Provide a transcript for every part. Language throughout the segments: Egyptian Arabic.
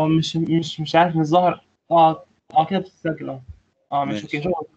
هو مش مش مش عارف مش ظاهر اه اه كده بتتسجل اه اه ماشي ماشي. اوكي شكرا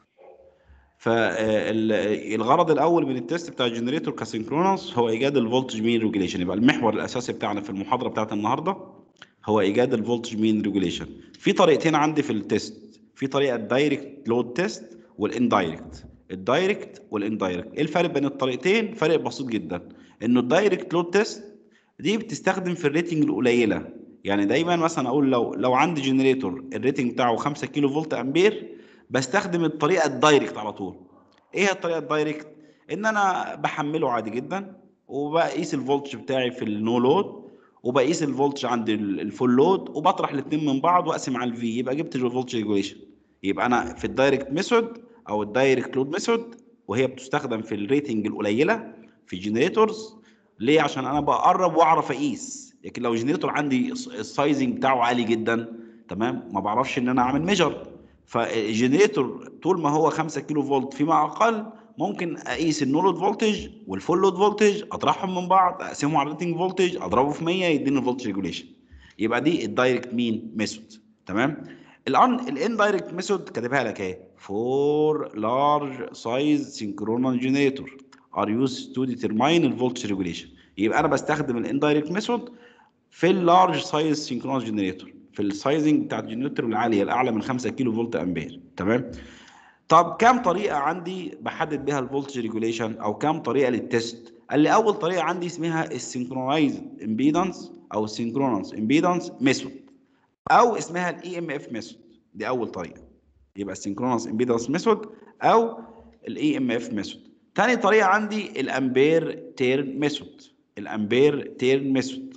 فالغرض الاول من التيست بتاع الجنريتور كسينكرونس هو ايجاد الفولتج مين ريجوليشن يبقى المحور الاساسي بتاعنا في المحاضره بتاعت النهارده هو ايجاد الفولتج مين ريجوليشن في طريقتين عندي في التيست في طريقه الدايركت لود تيست والاندايركت الدايركت والاندايركت ايه الفرق بين الطريقتين فرق بسيط جدا انه الدايركت لود تيست دي بتستخدم في الريتنج القليله يعني دايما مثلا اقول لو لو عندي جنريتور الريتنج بتاعه 5 كيلو فولت امبير بستخدم الطريقه الدايركت على طول ايه هي الطريقه الدايركت ان انا بحمله عادي جدا وبقيس الفولتج بتاعي في النو لود وبقيس الفولتج عند ال- الفول لود وبطرح الاثنين من بعض واقسم على الفي يبقى جبت الفولتج ريجوليشن يبقى انا في الدايركت ميثود او الدايركت لود ميثود وهي بتستخدم في الريتنج القليله في الجنريتورز ليه عشان انا بقرب واعرف اقيس لكن لو جنريتور عندي الس- السايزنج بتاعه عالي جدا تمام ما بعرفش ان انا اعمل ميجر فالجنريتور طول ما هو 5 كيلو فولت فيما اقل ممكن اقيس النو لود فولتج والفول لود فولتج اطرحهم من بعض اقسمهم على الريتنج فولتج اضربه في 100 يديني الفولتج ريجوليشن يبقى دي الدايركت مين ميثود تمام الان الاندايركت ميثود كاتبها لك اهي فور لارج سايز سينكرونال جنريتور ار يوز تو ديترماين الفولتج ريجوليشن يبقى انا بستخدم الاندايركت ميثود في اللارج سايز سينكرونال جنريتور في السايزنج بتاع الجنريتور العاليه الاعلى من 5 كيلو فولت امبير تمام طب كام طريقه عندي بحدد بيها الفولتج ريجوليشن او كام طريقه للتست قال لي اول طريقه عندي اسمها السينكرونايز امبيدنس او السينكرونس امبيدنس ميثود او اسمها الاي ام اف ميثود دي اول طريقه يبقى السينكرونس امبيدنس ميثود او الاي ام اف ميثود تاني طريقه عندي الامبير تيرن ميثود الامبير تيرن ميثود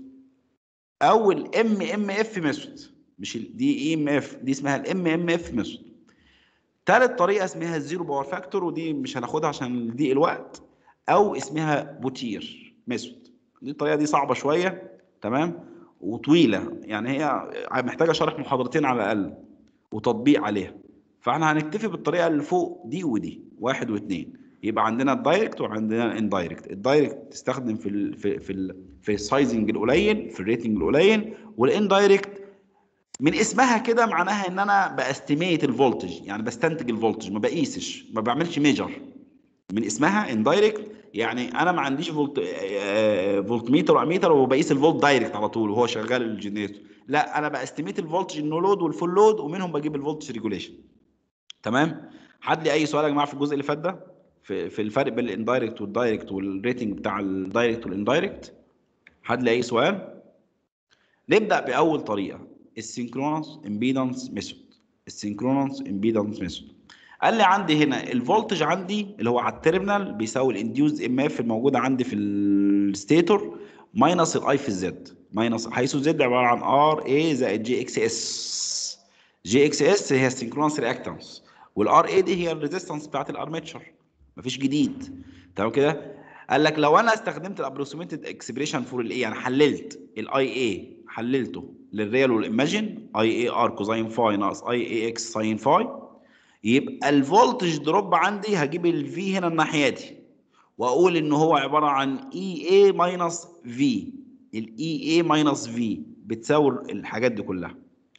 او الام ام اف ميثود مش ال- دي اي ام اف دي اسمها الام ام اف ميثود تالت طريقه اسمها الزيرو باور فاكتور ودي مش هناخدها عشان ضيق الوقت او اسمها بوتير ميثود دي الطريقه دي صعبه شويه تمام وطويله يعني هي محتاجه شرح محاضرتين على الاقل وتطبيق عليها فاحنا هنكتفي بالطريقه اللي فوق دي ودي واحد واثنين يبقى عندنا الدايركت وعندنا الاندايركت الدايركت تستخدم في ال في في ال في السايزنج القليل في الريتنج القليل والاندايركت من اسمها كده معناها ان انا باستيميت الفولتج يعني بستنتج الفولتج ما بقيسش ما بعملش ميجر من اسمها اندايركت يعني انا ما عنديش فولت آه، فولت ميتر واميتر وبقيس الفولت دايركت على طول وهو شغال الجنريتور لا انا باستيميت الفولتج النو لود والفول لود ومنهم بجيب الفولتج ريجوليشن تمام حد لي اي سؤال يا جماعه في الجزء اللي فات ده في في الفرق بين الاندايركت والدايركت والريتنج بتاع الدايركت والاندايركت حد لي اي سؤال نبدا باول طريقه السينكرونس امبيدنس ميثود السينكرونس امبيدنس ميثود قال لي عندي هنا الفولتج عندي اللي هو على التيرمينال بيساوي الانديوز ام اف الموجوده عندي في الستيتور ماينس الاي في الزد ماينس حيث زد عباره عن ار اي زائد جي اكس اس جي اكس اس هي السينكرونس رياكتنس والار اي دي هي الريزيستنس بتاعت الارميتشر مفيش جديد تمام كده قال لك لو انا استخدمت الابروكسيميتد اكسبريشن فور الاي يعني حللت الاي اي حللته للريال والايماجين اي اي ار كوزين فاي ناقص اي اي اكس ساين فاي يبقى الفولتج دروب عندي هجيب الفي هنا الناحيه دي واقول ان هو عباره عن اي اي ماينس في الاي اي ماينس في بتساوي الحاجات دي كلها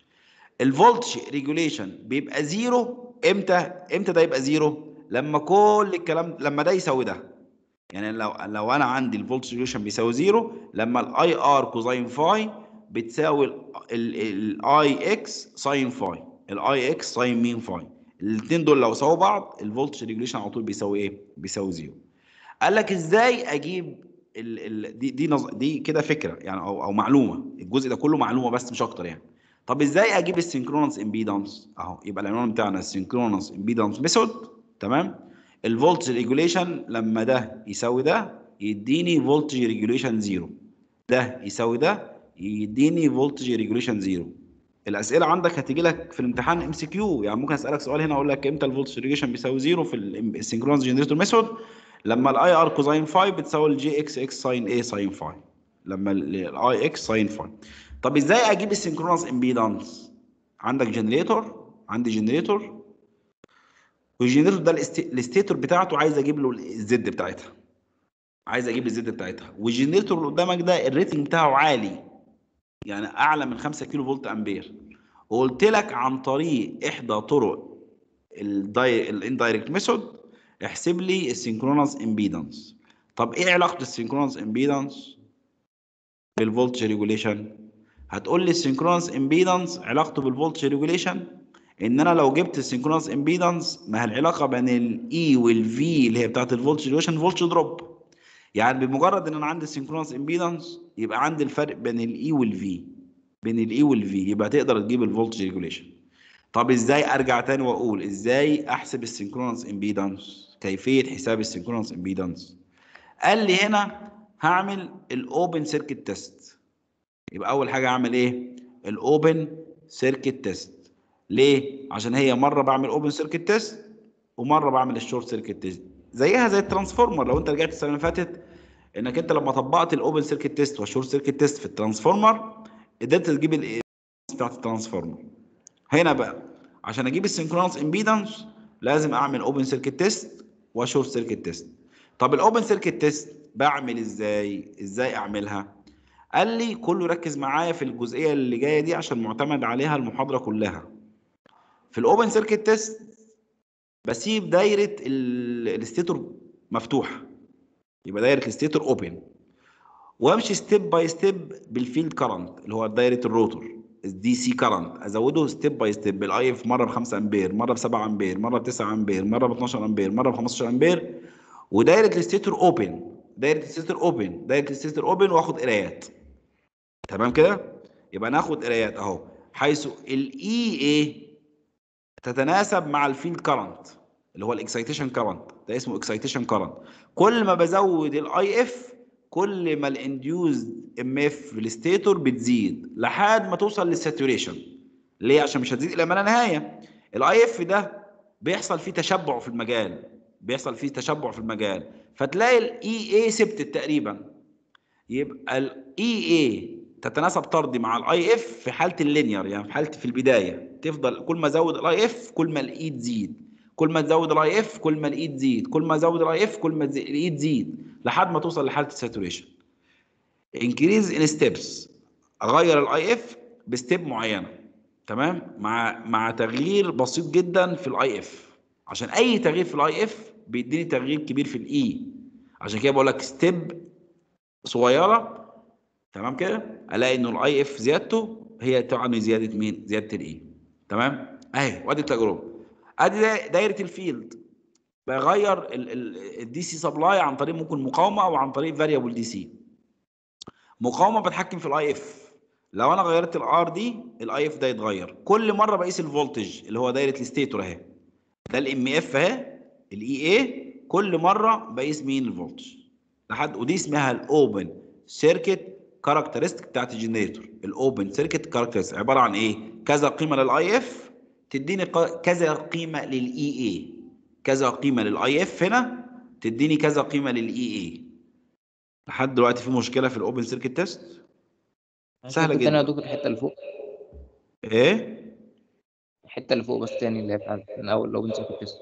الفولتج ريجوليشن بيبقى زيرو امتى امتى ده يبقى زيرو لما كل الكلام لما ده يساوي ده يعني لو لو انا عندي الفولتج ريجوليشن بيساوي زيرو لما الاي ار كوزين فاي بتساوي الاي اكس ساين فاي الاي اكس ساين مين فاي الاثنين دول لو ساووا بعض الفولتج ريجوليشن على طول بيساوي ايه بيساوي زيرو قال لك ازاي اجيب ال ال دي دي نظ... دي كده فكره يعني او او معلومه الجزء ده كله معلومه بس مش اكتر يعني طب ازاي اجيب السينكرونس امبيدنس اهو يبقى العنوان بتاعنا السينكرونس امبيدنس ميثود تمام الفولتج ريجوليشن لما ده يساوي ده يديني فولتج ريجوليشن زيرو ده يساوي ده يديني فولتج ريجوليشن زيرو الاسئله عندك هتيجي لك في الامتحان ام سي كيو يعني ممكن اسالك سؤال هنا اقول لك امتى الفولتج ريجوليشن بيساوي زيرو في السينكرونس جنريتور ميثود لما الاي ار كوزين فاي بتساوي الجي اكس اكس ساين اي ساين فاي لما الاي اكس ساين فاي طب ازاي اجيب السينكرونس امبيدنس عندك جنريتور عندي جنريتور والجنريتور ده الستيتور بتاعته عايز اجيب له الزد بتاعتها عايز اجيب الزد بتاعتها والجنريتور اللي قدامك ده الريتنج بتاعه عالي يعني اعلى من 5 كيلو فولت امبير وقلت لك عن طريق احدى طرق الاندايركت ميثود احسب لي السينكرونس امبيدنس طب ايه علاقه السينكرونس امبيدنس بالفولتج ريجوليشن هتقول لي السينكرونس امبيدنس علاقته بالفولتج ريجوليشن ان انا لو جبت السينكرونس امبيدنس ما هي العلاقه بين الاي والفي اللي هي بتاعت الفولتج ريجوليشن فولتج دروب يعني بمجرد ان انا عندي السينكرونس امبيدنس يبقى عندي الفرق بين الاي والفي بين الاي والفي يبقى تقدر تجيب الفولتج ريجوليشن طب ازاي ارجع تاني واقول ازاي احسب السينكرونس امبيدنس كيفيه حساب السينكرونس امبيدنس قال لي هنا هعمل الاوبن سيركت تيست يبقى اول حاجه اعمل ايه الاوبن سيركت تيست ليه عشان هي مره بعمل اوبن سيركت تيست ومره بعمل الشورت سيركت تيست زيها زي الترانسفورمر لو انت رجعت السنه اللي فاتت انك انت لما طبقت الاوبن سيركت تيست والشورت سيركت تيست في الترانسفورمر قدرت تجيب الايه بتاعت الترانسفورمر هنا بقى عشان اجيب السينكرونس امبيدنس لازم اعمل اوبن سيركت تيست وشورت سيركت تيست طب الاوبن سيركت تيست بعمل ازاي ازاي اعملها قال لي كله ركز معايا في الجزئيه اللي جايه دي عشان معتمد عليها المحاضره كلها في الاوبن سيركت تيست بسيب دايره الستيتور مفتوحه يبقى دايره الستيتور اوبن وامشي ستيب باي ستيب بالفيلد كرنت اللي هو دايره الروتور الدي سي كرنت ازوده ستيب باي ستيب بالاي اف مره ب 5 امبير مره ب 7 امبير مره ب 9 امبير مره ب 12 امبير مره ب 15 امبير ودايره الستيتور اوبن دايره الستيتور اوبن دايره الستيتور اوبن واخد قرايات تمام كده يبقى ناخد قرايات اهو حيث الاي اي تتناسب مع الفيلد كرنت اللي هو الاكسايتيشن كرنت ده اسمه اكسايتيشن كرنت كل ما بزود الاي اف كل ما الانديوزد ام اف في الستيتور بتزيد لحد ما توصل للساتوريشن ليه عشان مش هتزيد الى ما لا نهايه الاي اف ده بيحصل فيه تشبع في المجال بيحصل فيه تشبع في المجال فتلاقي الاي اي ثبتت تقريبا يبقى الاي اي تتناسب طردي مع الاي اف في حاله اللينير يعني في حاله في البدايه تفضل كل ما ازود الاي اف كل ما الاي تزيد كل ما تزود الاي اف كل ما الاي تزيد كل ما ازود الاي اف كل ما الاي تزيد لحد ما توصل لحاله الساتوريشن انكريز ان ستيبس اغير الاي اف بستيب معينه تمام مع مع تغيير بسيط جدا في الاي اف عشان اي تغيير في الاي اف بيديني تغيير كبير في الاي عشان كده بقول لك ستيب صغيره تمام كده الاقي انه الاي اف زيادته هي طبعا زياده مين زياده الاي تمام اهي وادي التجربه ادي دايره الفيلد بغير الدي سي سبلاي عن طريق ممكن مقاومه او عن طريق فاريبل دي سي مقاومه بتحكم في الاي اف لو انا غيرت الار دي الاي اف ده يتغير كل مره بقيس الفولتج اللي هو دايره الستيتور اهي ده الام اف اهي الاي اي كل مره بقيس مين الفولتج لحد ودي اسمها الاوبن سيركت كاركترستيك بتاعت الجنريتور الاوبن سيركت كاركترستيك عباره عن ايه كذا قيمه للاي اف تديني كذا قيمه للاي اي كذا قيمه للاي اف هنا تديني كذا قيمه للاي اي لحد دلوقتي في مشكله في الاوبن سيركت تيست سهله تاني يا جدا دكتور الحته اللي فوق ايه الحته اللي فوق بس تاني اللي هي بتاعت من اول الاوبن سيركت تيست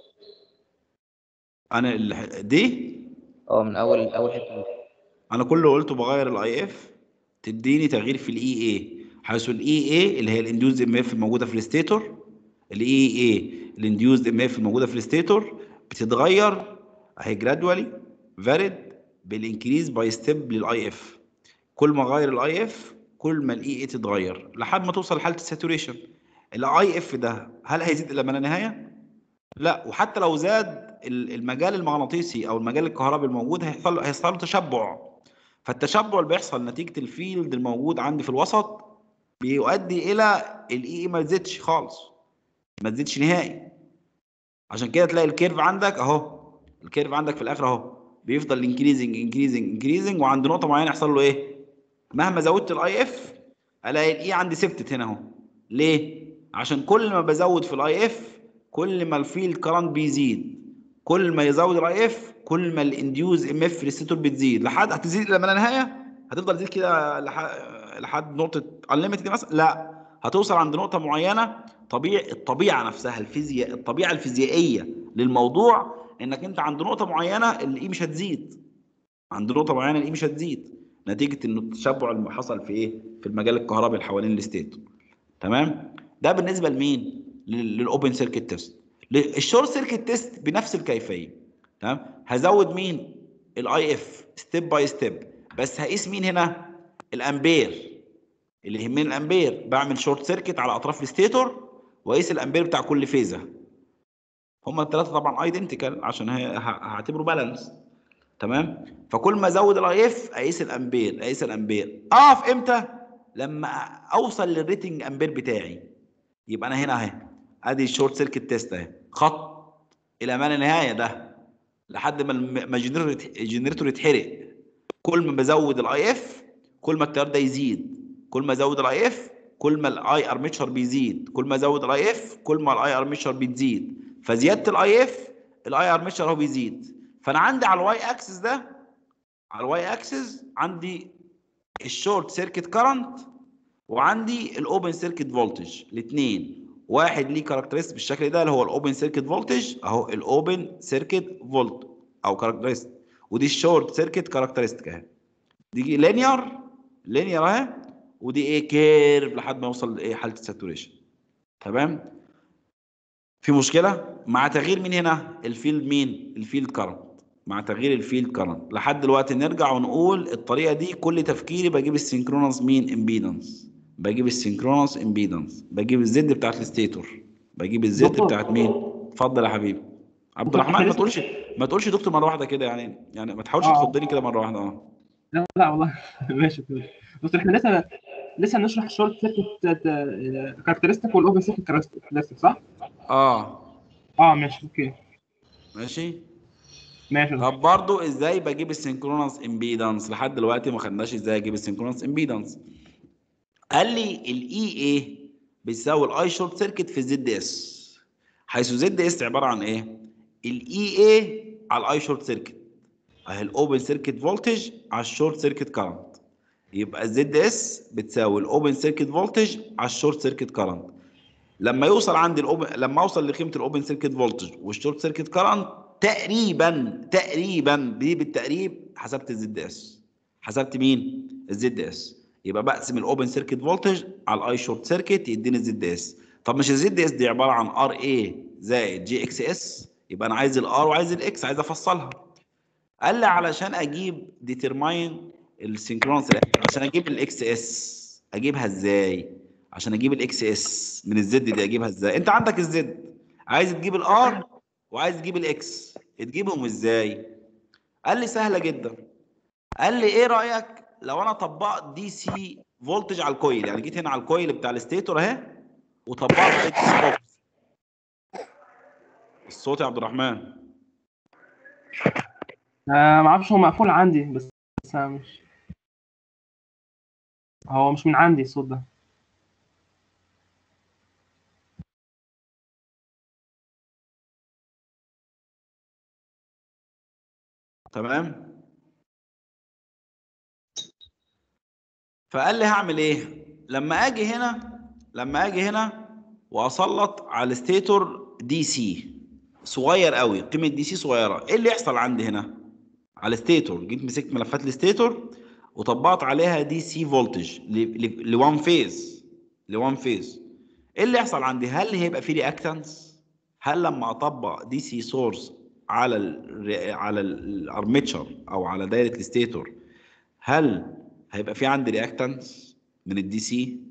انا ال- دي اه من اول اول حته اللي فوق. انا كل اللي قلته بغير الاي اف تديني تغيير في الاي اي حيث الاي اي اللي هي الانديوز ام اف الموجوده في الستيتور الاي اي الانديوز ام اف الموجوده في الستيتور بتتغير اهي جرادوالي فاريد بالانكريز باي ستيب للاي اف كل ما اغير الاي اف كل ما الاي اي تتغير لحد ما توصل لحاله الساتوريشن الاي اف ده هل هيزيد الى ما لا نهايه لا وحتى لو زاد ال- المجال المغناطيسي او المجال الكهربي الموجود هيحصل هيحصل له تشبع فالتشبع اللي بيحصل نتيجه الفيلد الموجود عندي في الوسط بيؤدي الى الاي ما تزيدش خالص ما تزيدش نهائي عشان كده تلاقي الكيرف عندك اهو الكيرف عندك في الاخر اهو بيفضل انكريزنج انكريزنج انكريزنج وعند نقطه معينه يحصل له ايه مهما زودت الاي اف الاقي الاي عندي ثبتت هنا اهو ليه عشان كل ما بزود في الاي اف كل ما الفيلد كرنت بيزيد كل ما يزود الاي اف كل ما الانديوز ام اف في الستور بتزيد لحد هتزيد الى ما لا نهايه هتفضل تزيد كده لح- لحد نقطه انليمتد مثلا لا هتوصل عند نقطه معينه طبيعي الطبيعه نفسها الفيزياء الطبيعه الفيزيائيه للموضوع انك انت عند نقطه معينه الاي مش هتزيد عند نقطه معينه الاي مش هتزيد نتيجه انه التشبع اللي حصل في ايه في المجال الكهربي اللي حوالين الستيتور تمام ده بالنسبه لمين لل- للاوبن سيركت تيست الشورت سيركت تيست بنفس الكيفيه تمام هزود مين الاي اف ستيب باي ستيب بس هقيس مين هنا الامبير اللي يهمني الامبير بعمل شورت سيركت على اطراف الستيتور واقيس الامبير بتاع كل فيزه هما الثلاثه طبعا ايدنتيكال عشان هي- ه- هعتبره بالانس تمام فكل ما ازود الاي اف اقيس الامبير اقيس الامبير اقف امتى لما اوصل للريتنج امبير بتاعي يبقى انا هنا اهي ادي الشورت سيركت تيست اهي خط الى ما لا نهايه ده لحد ما الم- ما الجنريتور يت- الجنريتور يتحرق كل ما بزود الاي اف كل ما التيار ده يزيد كل ما ازود الاي اف كل ما الاي ارميتشر بيزيد كل ما ازود الاي اف كل ما الاي ارميتشر بتزيد فزياده الاي اف الاي ارميتشر هو بيزيد فانا عندي على الواي اكسس ده على الواي اكسس عندي الشورت سيركت كارنت وعندي الاوبن سيركت فولتج الاثنين واحد ليه كاركترستيك بالشكل ده اللي هو الاوبن سيركت فولتج اهو الاوبن سيركت فولت او كاركترستيك ودي الشورت سيركت كاركترستيك اهي دي لينير لينير اهي ودي ايه كيرف لحد ما يوصل لايه حاله الساتوريشن تمام في مشكله مع تغيير مين هنا الفيلد مين الفيلد كارنت مع تغيير الفيلد كارنت لحد دلوقتي نرجع ونقول الطريقه دي كل تفكيري بجيب السينكرونس مين امبيدنس بجيب السينكرونس امبيدنس بجيب الزد بتاعت الستيتور بجيب الزد دكتور. بتاعت مين اتفضل يا حبيبي عبد دكتور، الرحمن إحنا ما لسه- تقولش ما تقولش دكتور مره واحده كده يعني يعني ما تحاولش آه. تخضني كده مره واحده اه لا لا والله ماشي ماشي بص احنا لسه لسه بنشرح الشورت سيركت كاركترستيك والاوبن سيركت كاركترستيك صح؟ اه اه ماشي اوكي ماشي ماشي طب برضو ازاي بجيب السينكرونس امبيدنس لحد دلوقتي ما خدناش ازاي اجيب السينكرونس امبيدنس قال لي الاي اي بيساوي الاي شورت سيركت في زد اس حيث زد اس عباره عن ايه الاي اي على الاي شورت سيركت اهي الاوبن سيركت فولتج على الشورت سيركت كارنت يبقى الزد اس بتساوي الاوبن سيركت فولتج على الشورت سيركت كارنت لما يوصل عندي الاوبن لما اوصل لقيمه الاوبن سيركت فولتج والشورت سيركت كارنت تقريبا تقريبا دي بالتقريب حسبت الزد اس حسبت مين الزد اس يبقى بقسم الاوبن سيركت فولتج على الاي شورت سيركت يديني الزد اس طب مش الزد اس دي عباره عن ار اي زائد جي اكس اس يبقى انا عايز الار وعايز الاكس عايز افصلها قال لي علشان اجيب ديترماين السينكرونس عشان اجيب الاكس اس اجيبها ازاي عشان اجيب الاكس اس من الزد دي اجيبها ازاي انت عندك الزد عايز تجيب الار وعايز تجيب الاكس تجيبهم ازاي قال لي سهله جدا قال لي ايه رايك لو انا طبقت دي سي فولتج على الكويل يعني جيت هنا على الكويل بتاع الستيتور اهي وطبقت عليه دي سي فولتج الصوت يا عبد الرحمن آه ما اعرفش هو مقفول عندي بس بس أنا مش هو مش من عندي الصوت ده تمام فقال لي هعمل ايه لما اجي هنا لما اجي هنا واسلط على الستيتور دي سي صغير قوي قيمه دي سي صغيره ايه اللي يحصل عندي هنا على الستيتور جيت مسكت ملفات الستيتور وطبقت عليها دي سي فولتج لوان فيز لوان فيز ايه اللي يحصل عندي هل هيبقى في رياكتنس هل لما اطبق دي سي سورس على ال على الارميتشر او على دايره الستيتور هل هيبقى في عندي رياكتنس من الدي سي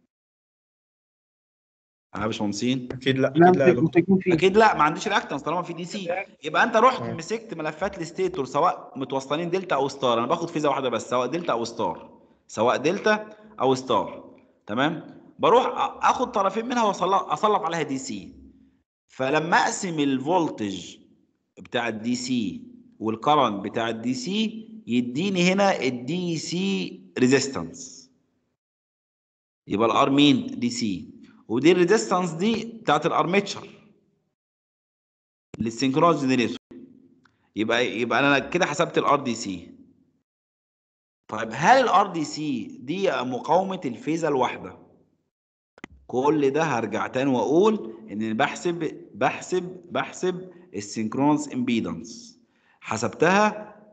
يا باشمهندسين اكيد لا لا اكيد لا يا مش دكتور مش هيكون فيه اكيد لا ما عنديش رياكتنس طالما في دي سي يبقى انت رحت آه. مسكت ملفات الستيتور سواء متوصلين دلتا او ستار انا باخد فيزا واحده بس سواء دلتا او ستار سواء دلتا او ستار تمام بروح أ- اخد طرفين منها واسلط اسلط عليها دي سي فلما اقسم الفولتج بتاع الدي سي والكرنت بتاع الدي سي يديني هنا الدي سي ريزيستنس يبقى الار مين دي سي ودي الريزيستنس دي بتاعت الارميتشر للسينكرونس جنريتور يبقى يبقى انا كده حسبت الار دي سي طيب هل الار دي سي دي مقاومه الفيزا الواحده كل ده هرجع تاني واقول ان بحسب بحسب بحسب السينكرونس امبيدنس حسبتها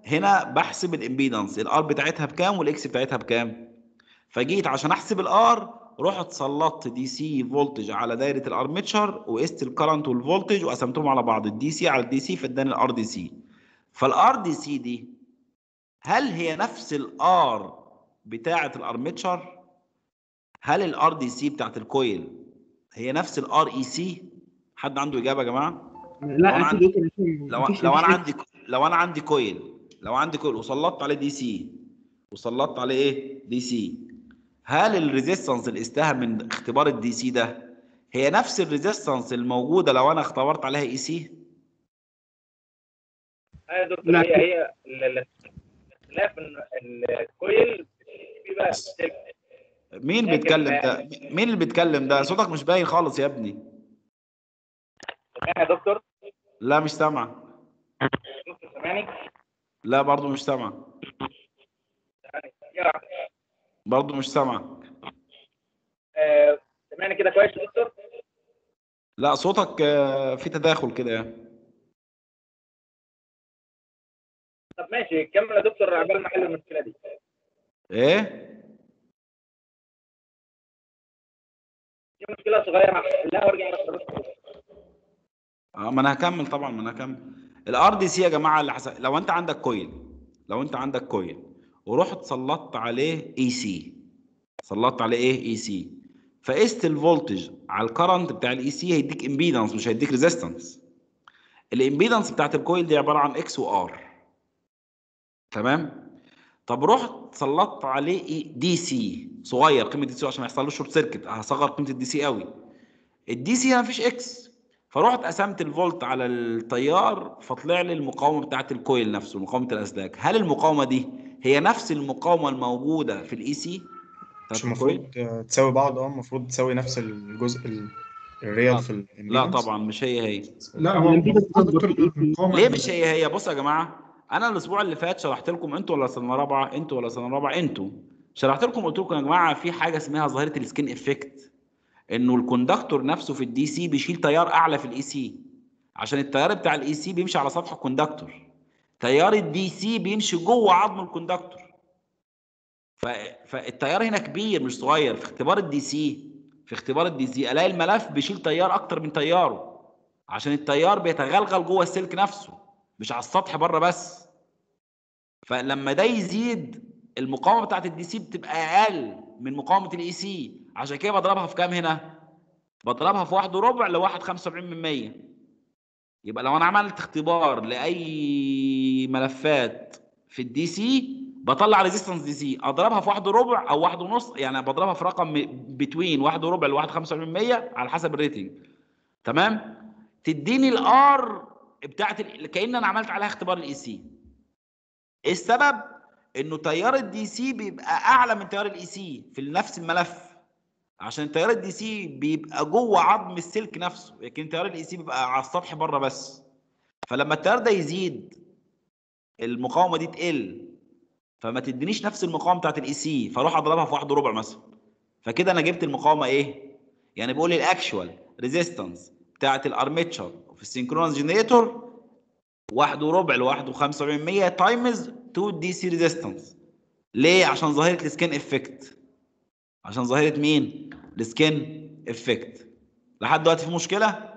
هنا بحسب الامبيدنس الار بتاعتها بكام والاكس بتاعتها بكام فجيت عشان احسب الار رحت سلطت دي سي فولتج على دايره الارمتشر وقست الكرنت والفولتج وقسمتهم على بعض الدي سي على الدي سي فاداني الار دي سي فالار دي سي دي هل هي نفس الار بتاعه الارمتشر هل الار دي سي بتاعه الكويل هي نفس الار اي سي حد عنده اجابه يا جماعه لا أنا اكيد دكتور عشان لو مفيش- لو انا مفيش- عندي لو انا عندي كويل لو عندي كويل وسلطت عليه دي سي وسلطت عليه ايه دي سي هل الريزيستنس اللي قستها من اختبار الدي سي ده هي نفس الريزيستنس الموجوده لو انا اختبرت عليها اي سي ايوه يا دكتور لا. هي هي ال- ال- الاختلاف ان الكويل بيبقى سلك. مين لكن- بيتكلم ده مين اللي بيتكلم ده صوتك مش باين خالص يا ابني سامعني يا دكتور لا مش سامع دكتور سامعني لا برضو مش سامع سامعني يا برضو مش سامع آه، سامعني كده كويس يا دكتور لا صوتك آه، في تداخل كده يعني طب ماشي كمل يا دكتور عبال ما احل المشكله دي ايه دي مشكله صغيره هحلها وارجع لك اه ما انا هكمل طبعا ما انا هكمل الار دي سي يا جماعه اللي حس... لو انت عندك كويل لو انت عندك كويل ورحت سلطت عليه اي سي سلطت عليه ايه اي سي فقست الفولتج على الكرنت بتاع الاي سي هيديك امبيدنس مش هيديك ريزيستنس الامبيدنس بتاعت الكويل دي عباره عن اكس وار تمام طب رحت سلطت عليه إيه؟ دي سي صغير قيمه دي سي عشان ما يحصلوش شورت سيركت هصغر قيمه الدي سي قوي الدي سي ما فيش اكس فرحت قسمت الفولت على التيار فطلع لي المقاومه بتاعت الكويل نفسه مقاومه الاسلاك هل المقاومه دي هي نفس المقاومه الموجوده في الاي سي مش المفروض آه، تساوي بعض اه المفروض تساوي نفس الجزء ال- الريال لا. في ال لا impedance. طبعا مش هي هي لا هو الإمبيدنس المفروض قصدك دكتور إيه؟ المقاومة ليه مش هي هي بص يا جماعه انا الاسبوع اللي فات شرحت لكم انتوا ولا سنه رابعه انتوا ولا سنه رابعه انتوا شرحت لكم قلت لكم يا جماعه في حاجه اسمها ظاهره السكين افكت انه الكوندكتور نفسه في الدي سي بيشيل تيار اعلى في الاي سي عشان التيار بتاع الاي سي بيمشي على سطح الكوندكتور تيار الدي سي بيمشي جوه عظم الكوندكتور ف... فالتيار هنا كبير مش صغير في اختبار الدي سي في اختبار الدي سي الاقي الملف بيشيل تيار اكتر من تياره عشان التيار بيتغلغل جوه السلك نفسه مش على السطح بره بس فلما ده يزيد المقاومه بتاعت الدي سي بتبقى اقل من مقاومه الاي سي عشان كده بضربها في كام هنا بضربها في واحد وربع لواحد خمسة وسبعين من مية يبقى لو انا عملت اختبار لاي ملفات في الدي سي بطلع ريزيستنس دي سي اضربها في واحد وربع او واحد ونص يعني بضربها في رقم بتوين واحد وربع لواحد خمسة وسبعين من مية على حسب الريتنج تمام تديني الار بتاعت ال- كأن انا عملت عليها اختبار الاي سي ايه السبب انه تيار الدي سي بيبقى اعلى من تيار الاي سي في نفس الملف عشان تيار الدي سي بيبقى جوه عظم السلك نفسه لكن تيار الاي سي بيبقى على السطح بره بس فلما التيار ده يزيد المقاومه دي تقل فما تدينيش نفس المقاومه بتاعت الاي سي فاروح اضربها في واحد وربع مثلا فكده انا جبت المقاومه ايه يعني بقول الاكشوال ريزيستنس بتاعت الارميتشر في السينكرونس جنريتور واحد وربع لواحد وخمسة وسبعين مية تايمز تو دي سي ريزيستنس ليه؟ عشان ظاهرة السكين افكت عشان ظاهرة مين؟ السكين افكت لحد دلوقتي في مشكلة؟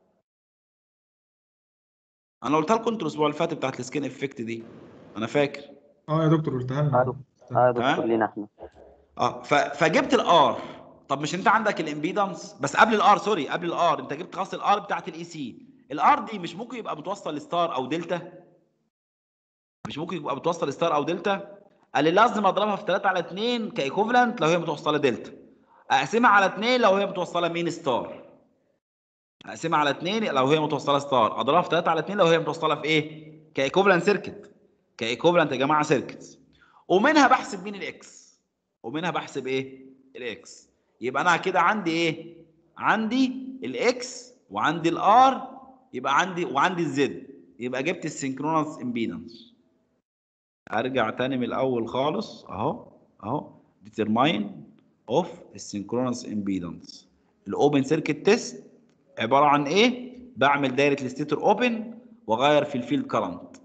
أنا قلتها لكم انتوا الأسبوع اللي فات بتاعت السكين افكت دي أنا فاكر اه يا دكتور قلتها لنا اه دكتور اه دكتور تمام؟ لينا احنا اه ف... فجبت الار طب مش انت عندك الامبيدنس بس قبل الار سوري قبل الار انت جبت خلاص الار بتاعت الاي سي الار دي مش ممكن يبقى متوصل لستار او دلتا مش ممكن يبقى متوصل لستار او دلتا قال لي لازم اضربها في 3 على 2 كايكوفلنت لو هي متوصله دلتا اقسمها على 2 لو هي متوصله مين ستار اقسمها على 2 لو هي متوصله ستار اضربها في 3 على 2 لو هي متوصله في ايه كايكوفلنت سيركت كايكوفلنت يا جماعه سيركتس ومنها بحسب مين الاكس ومنها بحسب ايه الاكس يبقى انا كده عندي ايه عندي الاكس وعندي الار يبقى عندي وعندي الزد يبقى جبت السينكرونس امبيدنس ارجع تاني من الاول خالص اهو اهو determine of السينكرونس امبيدنس الاوبن سيركت تيست عباره عن ايه بعمل دايره الستيتور اوبن واغير في الفيلد كرنت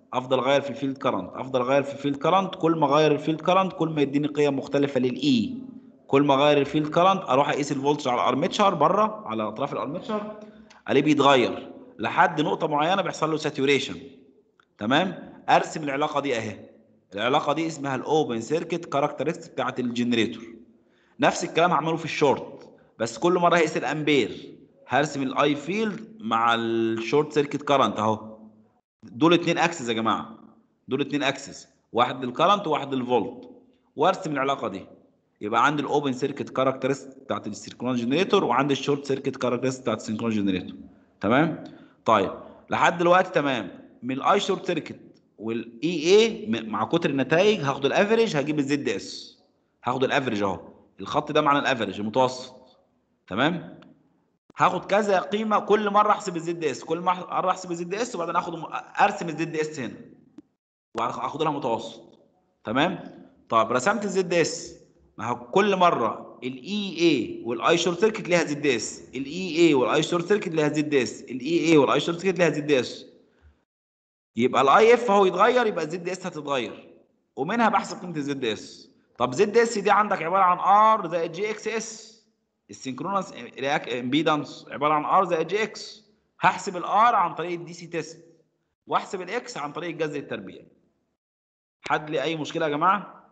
افضل اغير في الفيلد كرنت افضل اغير في الفيلد كرنت كل ما اغير الفيلد كرنت كل ما يديني قيم مختلفه للاي كل ما اغير الفيلد كرنت اروح اقيس الفولتج على الارمتشر بره على اطراف الارمتشر الاقيه بيتغير لحد نقطه معينه بيحصل له ساتوريشن تمام ارسم العلاقه دي اهي العلاقه دي اسمها الاوبن سيركت كاركترستيك بتاعت الجنريتور نفس الكلام هعمله في الشورت بس كل مره هقيس الامبير هرسم الاي فيلد مع الشورت سيركت كارنت اهو دول اتنين اكسس يا جماعه دول اتنين اكسس واحد للكرنت وواحد للفولت وارسم العلاقه دي يبقى عندي الاوبن سيركت كاركترستيك بتاعت السينكرونس جنريتور وعندي الشورت سيركت كاركترستيك بتاعت السينكرونس جنريتور تمام طيب لحد دلوقتي تمام من الاي شورت سيركت والاي اي مع كتر النتائج هاخد الافريج هجيب الزد اس هاخد الافريج اهو الخط ده معنى الافريج المتوسط تمام هاخد كذا قيمه كل مره احسب الزد اس كل مره احسب الزد اس وبعدين اخد ارسم الزد اس هنا واخد لها متوسط تمام طب رسمت الزد اس ما هو كل مره الاي اي والاي شورت سيركت ليها زد اس الاي اي والاي شورت سيركت ليها زد اس الاي اي والاي شورت سيركت ليها زد اس يبقى الاي اف هو يتغير يبقى الزد اس هتتغير ومنها بحسب قيمه الزد اس طب زد اس دي عندك عباره عن ار زائد جي اكس اس السينكرونس امبيدنس عباره عن ار زائد جي اكس هحسب الار عن طريق الدي سي تيست واحسب الاكس عن طريق الجذر التربيع حد لي اي مشكله يا جماعه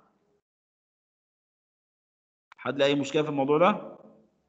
حد لي اي مشكله في الموضوع ده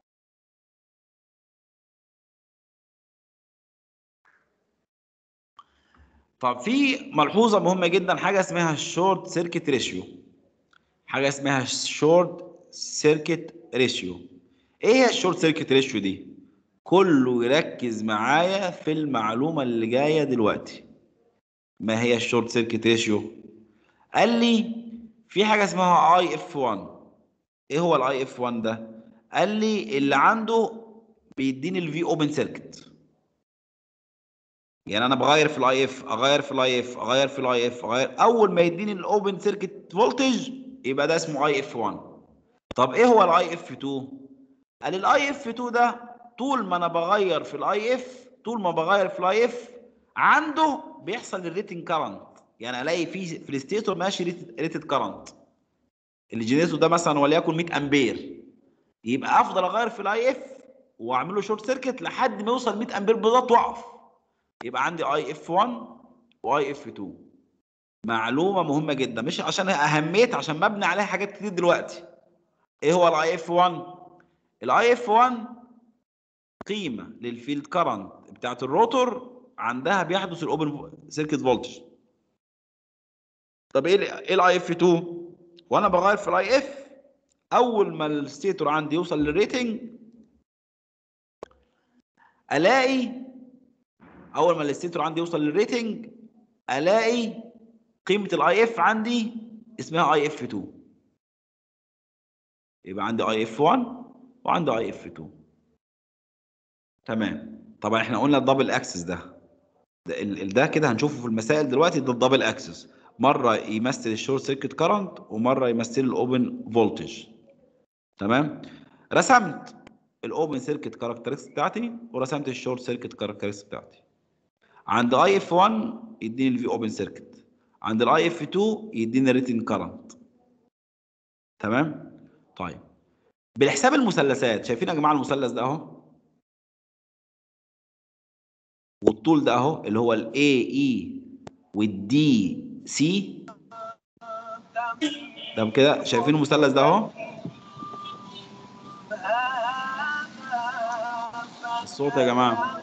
طب في ملحوظه مهمه جدا حاجه اسمها الشورت سيركت ريشيو حاجه اسمها الشورت سيركت ريشيو ايه هي الشورت سيركت ريشيو دي كله يركز معايا في المعلومه اللي جايه دلوقتي ما هي الشورت سيركت ريشيو قال لي في حاجه اسمها اي اف 1 ايه هو الاي اف 1 ده قال لي اللي عنده بيديني الفي اوبن سيركت يعني انا بغير في الاي اف اغير في الاي اف اغير في الاي اف اغير اول ما يديني الاوبن سيركت فولتج يبقى ده اسمه اي اف 1 طب ايه هو الاي اف 2 قال الاي اف 2 ده طول ما انا بغير في الاي اف طول ما بغير في الاي اف عنده بيحصل الريتنج كارنت يعني الاقي في في الستيتور ماشي ريتد كارنت الجينيتور ده مثلا وليكن 100 امبير يبقى افضل اغير في الاي اف واعمل له شورت سيركت لحد ما يوصل 100 امبير بالظبط واقف يبقى عندي اي اف 1 واي اف 2 معلومه مهمه جدا مش عشان اهميت عشان مبني عليها حاجات كتير دلوقتي ايه هو الاي اف 1 الاي اف 1 قيمه للفيلد كرنت بتاعت الروتور عندها بيحدث الاوبن سيركت فولتج طب ايه ايه الاي اف 2 وانا بغير في الاي اف اول ما الستيتور عندي يوصل للريتنج الاقي اول ما الستيتور عندي يوصل للريتنج الاقي قيمه الاي اف عندي اسمها اي اف 2 يبقى عندي اي اف 1 وعندي اي اف 2 تمام طبعا احنا قلنا الدبل اكسس ده ده, ال- ده كده هنشوفه في المسائل دلوقتي ده الدبل اكسس مره يمثل الشورت سيركت كارنت ومره يمثل الاوبن فولتج تمام رسمت الاوبن سيركت كاركترستيك بتاعتي ورسمت الشورت سيركت كاركترستيك بتاعتي عند اي اف 1 يديني الفي اوبن سيركت عند الاي اف 2 يديني الريتنج كارنت تمام طيب بالحساب المثلثات شايفين يا جماعه المثلث ده اهو والطول ده اهو اللي هو الاي اي والدي سي طب كده شايفين المثلث ده اهو الصوت يا جماعه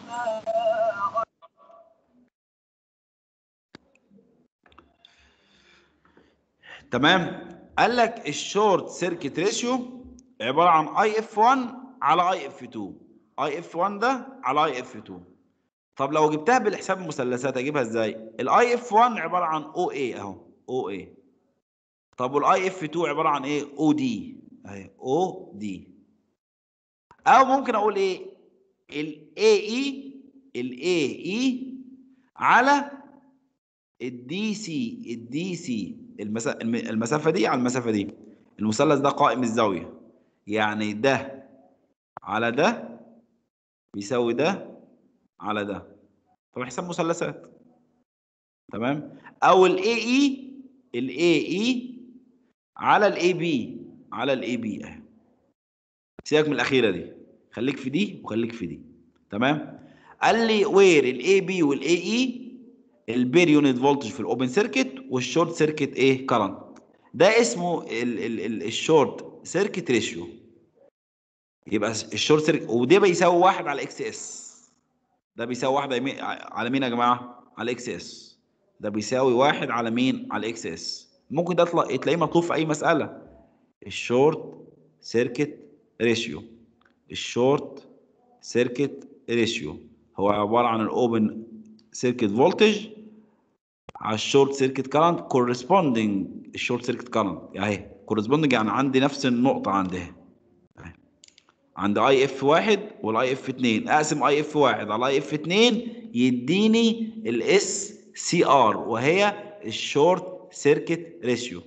تمام قال لك الشورت سيركت ريشيو عباره عن اي اف 1 على اي اف 2 اي اف 1 ده على اي اف 2 طب لو جبتها بالحساب المثلثات اجيبها ازاي الاي اف 1 عباره عن او اي اهو او اي طب والاي اف 2 عباره عن ايه او دي اهي او دي او ممكن اقول ايه الاي اي الاي اي على الدي سي الدي سي المسافه دي على المسافه دي المثلث ده قائم الزاويه يعني ده على ده بيساوي ده على ده طب حساب مثلثات تمام او الاي اي الاي اي على الاي بي على الاي بي اهي سيبك من الاخيره دي خليك في دي وخليك في دي تمام قال لي وير الاي بي والاي اي البير يونت فولتج في الاوبن سيركت والشورت سيركت ايه كرنت ده اسمه ال- ال- ال- الشورت سيركت ريشيو يبقى الشورت سيركت وده بيساوي واحد على اكس اس ده بيساوي واحد على مين- على مين يا جماعه على اكس اس ده بيساوي واحد على مين على اكس اس ممكن ده يطلع تلاقيه مطلوب في اي مساله الشورت سيركت ريشيو الشورت سيركت ريشيو هو عباره عن الاوبن سيركت فولتج على الشورت سيركت كارنت كورسبوندينج الشورت سيركت كارنت اهي كورسبوندينج يعني عندي نفس النقطه عندها اهي عند اي اف واحد والاي اف 2 اقسم اي اف واحد على اي اف 2 يديني الاس سي ار وهي الشورت سيركت ريشيو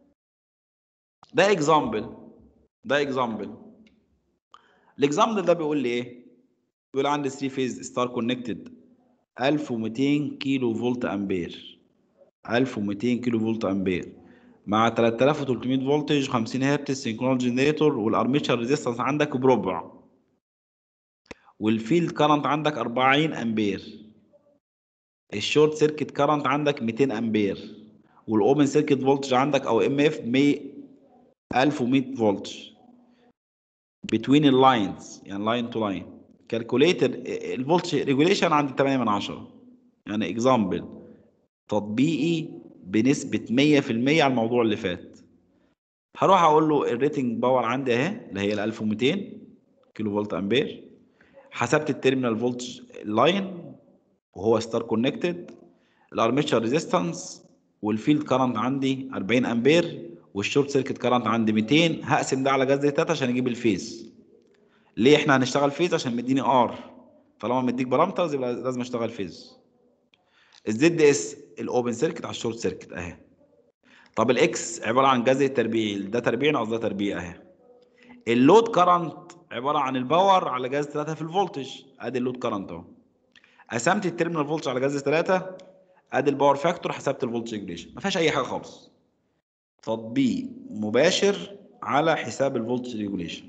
ده اكزامبل ده اكزامبل الاكزامبل ده بيقول لي ايه بيقول عندي 3 فيز ستار كونكتد 1200 كيلو فولت امبير 1200 كيلو فولت امبير مع 3300 فولتج 50 هرتز سينكرونال جنريتور والارميتشر ريزيستنس عندك بربع والفيلد كارنت عندك 40 امبير الشورت سيركت كارنت عندك 200 امبير والاوبن سيركت فولتج عندك او ام اف 1100 فولت between اللاينز يعني لاين تو لاين كالكوليتر الفولت ريجوليشن عند 8 من 10 يعني اكزامبل تطبيقي بنسبة 100% على الموضوع اللي فات هروح اقول له الريتنج باور عندي اهي اللي هي ال 1200 كيلو فولت امبير حسبت التيرمينال فولتج لاين وهو ستار كونكتد الارميتشر ريزيستنس والفيلد كارنت عندي 40 امبير والشورت سيركت كارنت عندي 200 هقسم ده على جذر 3 عشان اجيب الفيز ليه احنا هنشتغل فيز عشان مديني ار طالما مديك بارامترز يبقى لازم اشتغل فيز الزد اس الاوبن سيركت على الشورت سيركت اهي طب الاكس عباره عن جذر تربيعي ده تربيع ناقص ده تربيع اهي اللود كارنت عباره عن الباور على جذر 3 في الفولتج ادي اللود كارنت اهو قسمت التيرمينال فولتج على جذر 3 ادي الباور فاكتور حسبت الفولتج ريجوليشن ما فيهاش اي حاجه خالص تطبيق مباشر على حساب الفولتج ريجوليشن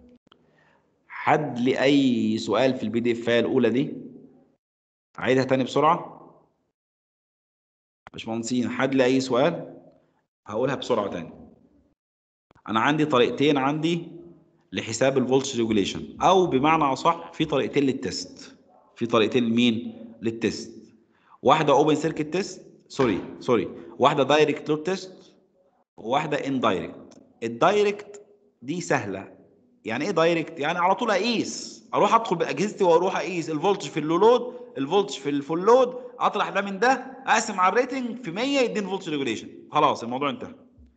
حد لي اي سؤال في البي دي اف الاولى دي اعيدها تاني بسرعه باشمهندسين حد لي اي سؤال هقولها بسرعه تاني انا عندي طريقتين عندي لحساب الفولتج ريجوليشن او بمعنى اصح في طريقتين للتست في طريقتين لمين للتست واحده اوبن سيركت تيست سوري سوري واحده دايركت لود تيست وواحده اندايركت الدايركت دي سهله يعني ايه دايركت يعني على طول اقيس اروح ادخل باجهزتي واروح اقيس الفولتج في اللو لود الفولتج في الفول لود اطرح ده من ده اقسم على الريتنج في 100 يديني فولتج ريجوليشن خلاص الموضوع انتهى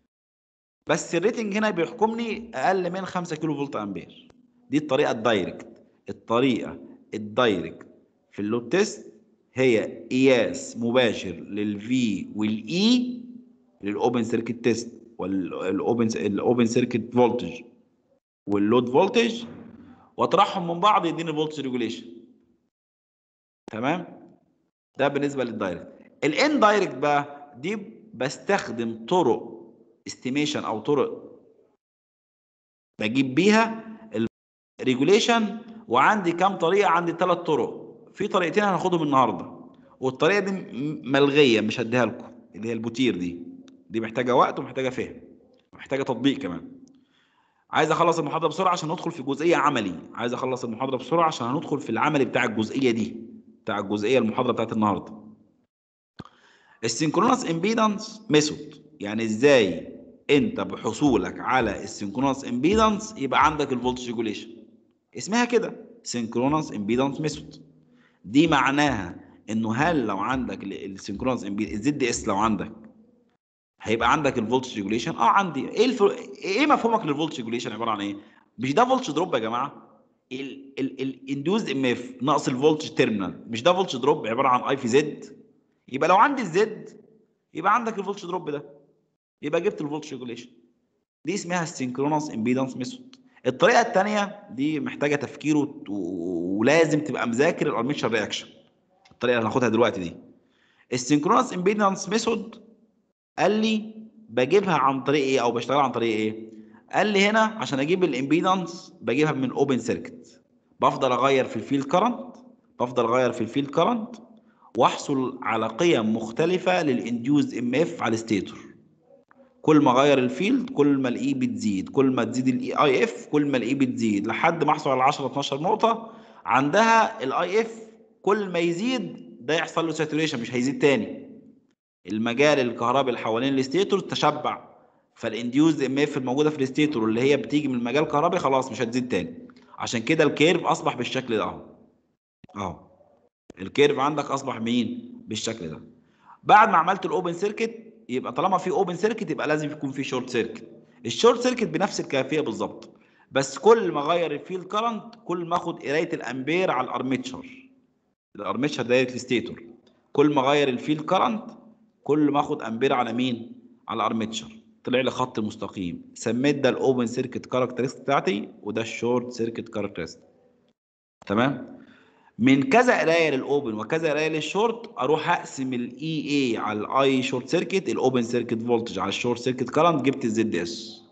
بس الريتنج هنا بيحكمني اقل من 5 كيلو فولت امبير دي الطريقه الدايركت الطريقه الدايركت في اللود تيست هي قياس مباشر للفي والاي للاوبن سيركت تيست والاوبن الاوبن سيركت فولتج واللود فولتج واطرحهم من بعض يديني الفولتج ريجوليشن تمام ده بالنسبه للدايركت الان دايركت بقى دي بستخدم طرق استيميشن او طرق بجيب بيها الريجوليشن وعندي كام طريقه عندي ثلاث طرق في طريقتين هناخدهم النهارده والطريقه دي م- ملغيه مش هديها لكم اللي هي البوتير دي دي محتاجه وقت ومحتاجه فهم محتاجه تطبيق كمان عايز اخلص المحاضره بسرعه عشان ندخل في جزئيه عملي عايز اخلص المحاضره بسرعه عشان هندخل في العملي بتاع الجزئيه دي بتاع الجزئيه المحاضره بتاعت النهارده السينكرونس امبيدنس ميثود يعني ازاي انت بحصولك على السينكرونس امبيدنس يبقى عندك الفولتج ريجوليشن اسمها كده سينكرونس امبيدنس ميثود دي معناها انه هل لو عندك السينكرونس امبيدنس الزد اس لو عندك هيبقى عندك الفولتج ريجوليشن اه عندي ايه الف... ايه مفهومك للفولتج ريجوليشن عباره عن ايه مش ده فولتج دروب يا جماعه الاندوزد ام اف ناقص الفولتج تيرمينال مش ده فولتج دروب عباره عن اي في زد يبقى لو عندي الزد يبقى عندك الفولتج دروب ده يبقى جبت الفولتج ريجوليشن دي اسمها السينكرونس امبيدنس ميثود الطريقه الثانيه دي محتاجه تفكير و... ولازم تبقى مذاكر الارميتشر رياكشن الطريقه اللي هناخدها دلوقتي دي السynchronous impedance method قال لي بجيبها عن طريق ايه او بشتغل عن طريق ايه قال لي هنا عشان اجيب الامبيدنس بجيبها من اوبن سيركت بفضل اغير في الفيلد كرنت بفضل اغير في الفيلد كرنت واحصل على قيم مختلفه للانديوز ام اف على الستيتور كل ما اغير الفيلد كل ما الاي بتزيد كل ما تزيد الاي اي اف كل ما الاي بتزيد لحد ما احصل على 10 12 نقطه عندها الاي اف كل ما يزيد ده يحصل له ساتوريشن مش هيزيد تاني المجال الكهربي اللي حوالين الستيتور تشبع فالانديوز ام اف الموجوده في الستيتور اللي هي بتيجي من المجال الكهربي خلاص مش هتزيد تاني عشان كده الكيرف اصبح بالشكل ده اهو اهو الكيرف عندك اصبح مين بالشكل ده بعد ما عملت الاوبن سيركت يبقى طالما في اوبن سيركت يبقى لازم يكون في شورت سيركت الشورت سيركت بنفس الكيفيه بالظبط بس كل ما اغير الفيلد كرنت كل ما اخد قرايه الامبير على الارميتشر الارميتشر دايره الستيتور كل ما اغير الفيلد كرنت كل ما اخد امبير على مين على الارميتشر طلع لي خط مستقيم سميت ده الاوبن سيركت كاركترستيك بتاعتي وده الشورت سيركت كاركترستيك تمام من كذا قرايه للاوبن وكذا قرايه للشورت اروح اقسم الاي اي على الاي شورت سيركت الاوبن سيركت فولتج على الشورت سيركت كارنت جبت الزد اس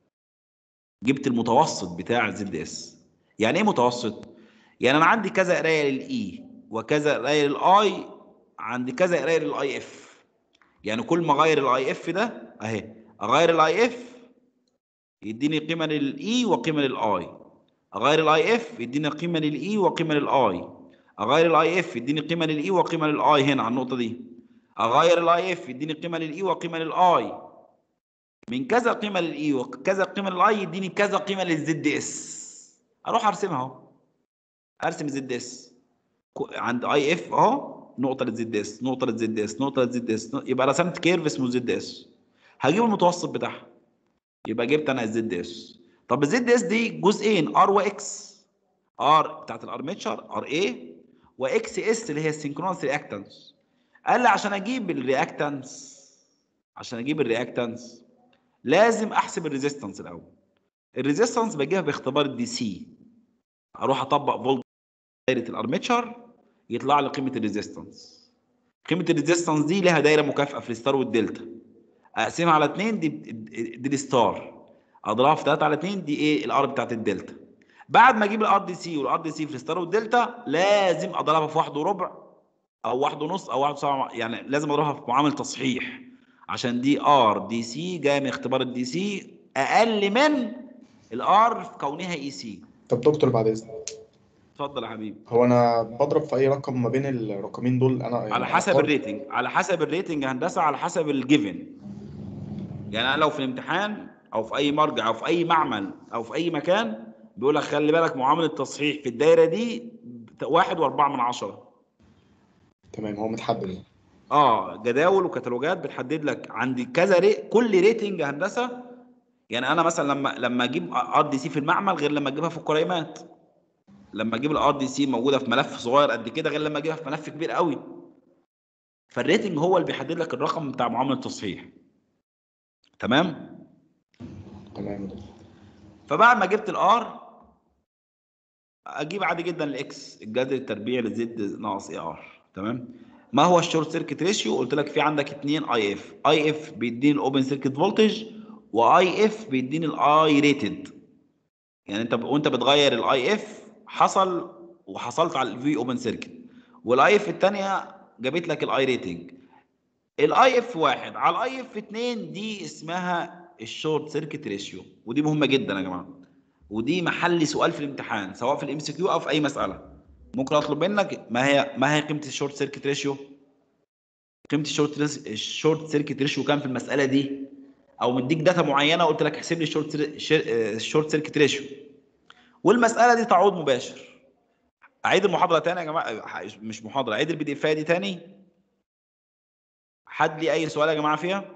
جبت المتوسط بتاع الزد اس يعني ايه متوسط يعني انا عندي كذا قرايه للاي وكذا قرايه للاي عندي كذا قرايه للاي اف يعني كل ما اغير الاي اف ده اهي اغير الاي اف يديني قيمه للاي وقيمه للاي اغير الاي اف يديني قيمه للاي وقيمه للاي اغير الاي اف يديني قيمه للاي وقيمه للاي هنا على النقطه دي اغير الاي اف يديني قيمه للاي وقيمه للاي من كذا قيمه للاي وكذا قيمه للاي يديني كذا قيمه للزد اس اروح ارسمها اهو ارسم الزد اس عند اي اف اهو نقطه للزد اس نقطه للزد اس نقطه للزد اس يبقى رسمت كيرف اسمه زد اس هجيب المتوسط بتاعها يبقى جبت انا الزد اس طب الزد اس دي جزئين ار واكس ار بتاعت الارميتشر ار اي واكس اس اللي هي السينكرونس رياكتنس قال لي عشان اجيب الرياكتنس عشان اجيب الرياكتنس لازم احسب الريزيستنس الاول الريزيستنس بجيبها باختبار الدي سي اروح اطبق فولت دايره الارميتشر يطلع لي قيمه الريزيستنس قيمه الريزيستنس دي لها دايره مكافئه في الستار والدلتا اقسمها على 2 دي دي الستار اضربها في 3 على 2 دي ايه الار بتاعت الدلتا بعد ما اجيب الار دي سي والار دي سي في الستار والدلتا لازم اضربها في واحد وربع او واحد ونص او واحد وسبعة يعني لازم اضربها في معامل تصحيح عشان دي ار دي سي جايه من اختبار الدي سي اقل من الار في كونها اي سي طب دكتور بعد اذنك اتفضل يا حبيبي هو انا بضرب في اي رقم ما بين الرقمين دول انا يعني على حسب أختار- الريتنج على حسب الريتنج يا هندسه على حسب الجيفن يعني انا لو في الامتحان او في اي مرجع او في اي معمل او في اي مكان بيقول لك خلي بالك معامله التصحيح في الدايره دي واحد واربعة من عشرة تمام هو متحدد يعني. اه جداول وكتالوجات بتحدد لك عندي كذا ري... كل ريتنج يا هندسه يعني انا مثلا لما لما اجيب ار دي سي في المعمل غير لما اجيبها في القريمات لما اجيب الار دي سي موجوده في ملف صغير قد كده غير لما اجيبها في ملف كبير قوي فالريتنج هو اللي بيحدد لك الرقم بتاع معامله التصحيح تمام تمام يا دكتور. فبعد ما جبت الار اجيب عادي جدا الاكس الجذر التربيعي لزد ناقص اي ار تمام ما هو الشورت سيركت ريشيو قلت لك في عندك اتنين اي اف اي اف بيديني الاوبن سيركت فولتج واي اف بيديني الاي ريتد يعني انت ب... وانت بتغير الاي اف حصل وحصلت على الفي اوبن سيركت والاي اف الثانيه جابت لك الاي ريتنج الاي اف واحد على الاي اف اتنين دي اسمها الشورت سيركت ريشيو ودي مهمه جدا يا جماعه ودي محل سؤال في الامتحان سواء في الام سي كيو او في اي مساله ممكن اطلب منك ما هي ما هي قيمه الشورت سيركت ريشيو قيمه الشورت ريس- الشورت سيركت ريشيو كام في المساله دي او مديك داتا معينه قلت لك احسب لي الشورت سير- شير- آه، الشورت سيركت ريشيو والمساله دي تعود مباشر اعيد المحاضره تاني يا جماعه آه، مش محاضره اعيد البي دي اف دي تاني حد لي اي سؤال يا جماعه فيها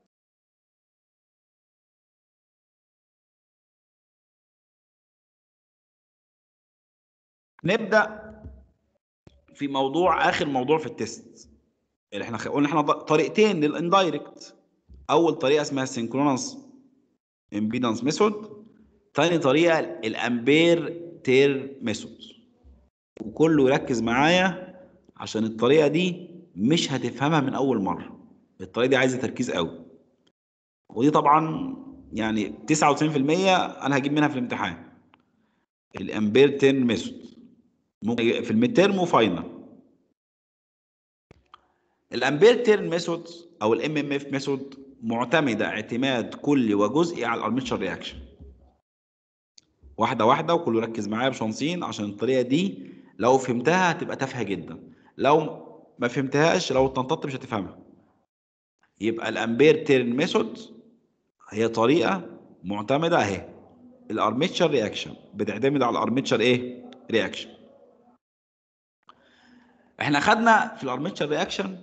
نبدا في موضوع اخر موضوع في التست اللي احنا خ- قلنا احنا ض- طريقتين للاندايركت اول طريقه اسمها سينكرونس امبيدنس ميثود تاني طريقه الامبير تير ميثود وكله يركز معايا عشان الطريقه دي مش هتفهمها من اول مره الطريقه دي عايزه تركيز قوي ودي طبعا يعني 99% انا هجيب منها في الامتحان الامبير تيرن ميثود ممكن في الميد تيرم وفاينل الامبير تيرن ميثود او الام ام اف ميثود معتمده اعتماد كلي وجزئي على الارميتشر رياكشن واحده واحده وكله يركز معايا بشمسين عشان الطريقه دي لو فهمتها هتبقى تافهه جدا لو ما فهمتهاش لو اتنططت مش هتفهمها يبقى الامبير تيرن ميثود هي طريقه معتمده اهي الارميتشر رياكشن بتعتمد على الارميتشر ايه رياكشن احنا خدنا في الارميتشر رياكشن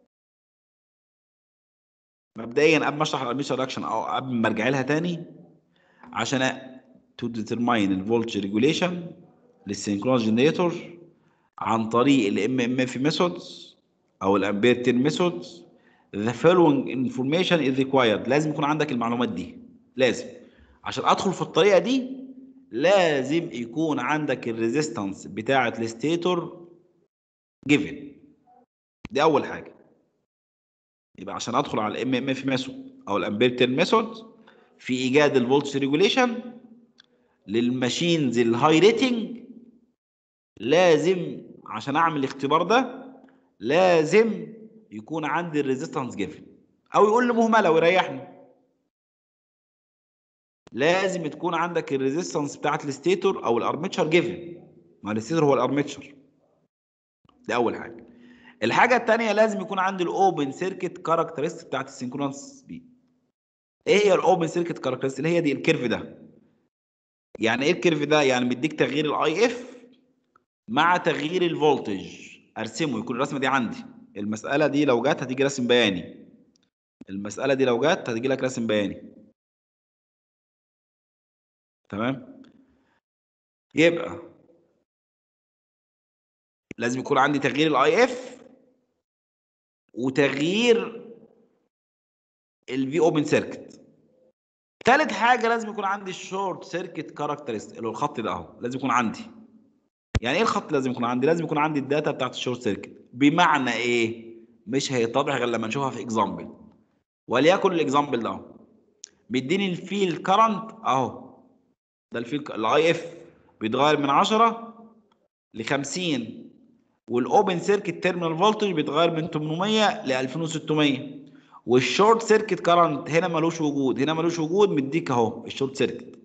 مبدئيا قبل ما اشرح الارميتشر رياكشن او قبل ما ارجع لها تاني عشان تو ديترماين الفولتج ريجوليشن للسينكرونس جنريتور عن طريق الام ام اف ميثودز او الامبير تيرن ميثودز the following information is required لازم يكون عندك المعلومات دي لازم عشان ادخل في الطريقه دي لازم يكون عندك الريزيستنس بتاعه الستيتور جيفن دي اول حاجه يبقى عشان ادخل على الام ام اف ميثود او الامبير تيرن ميثود في ايجاد الفولتج ريجوليشن للماشينز الهاي ريتنج لازم عشان اعمل الاختبار ده لازم يكون عندي الريزيستنس جيفن او يقول لي مهمله ويريحني لازم تكون عندك الريزيستنس بتاعت الستيتور او الارميتشر جيفن ما الستيتور هو الارميتشر دي اول حاجه الحاجه الثانيه لازم يكون عندي الاوبن سيركت كاركترستيك بتاعت السينكرونس سبيد ايه هي الاوبن سيركت كاركترستيك اللي هي دي الكيرف ده يعني ايه الكيرف ده يعني مديك تغيير الاي اف مع تغيير الفولتج ارسمه يكون الرسمه دي عندي المساله دي لو جت هتيجي رسم بياني المساله دي لو جت هتيجي لك رسم بياني تمام يبقى لازم يكون عندي تغيير الاي اف وتغيير الفي اوبن سيركت ثالث حاجه لازم يكون عندي الشورت سيركت كاركترستيك اللي هو الخط ده اهو لازم يكون عندي يعني ايه الخط لازم يكون عندي لازم يكون عندي الداتا بتاعت الشورت سيركت بمعنى ايه مش هيتضح غير لما نشوفها في اكزامبل وليكن الاكزامبل ده اهو بيديني الفيل كرنت اهو ده الفيل الاي اف بيتغير من 10 ل 50 والاوبن سيركت تيرمينال فولتج بيتغير من 800 ل 2600 والشورت سيركت كرنت هنا ملوش وجود هنا ملوش وجود مديك اهو الشورت سيركت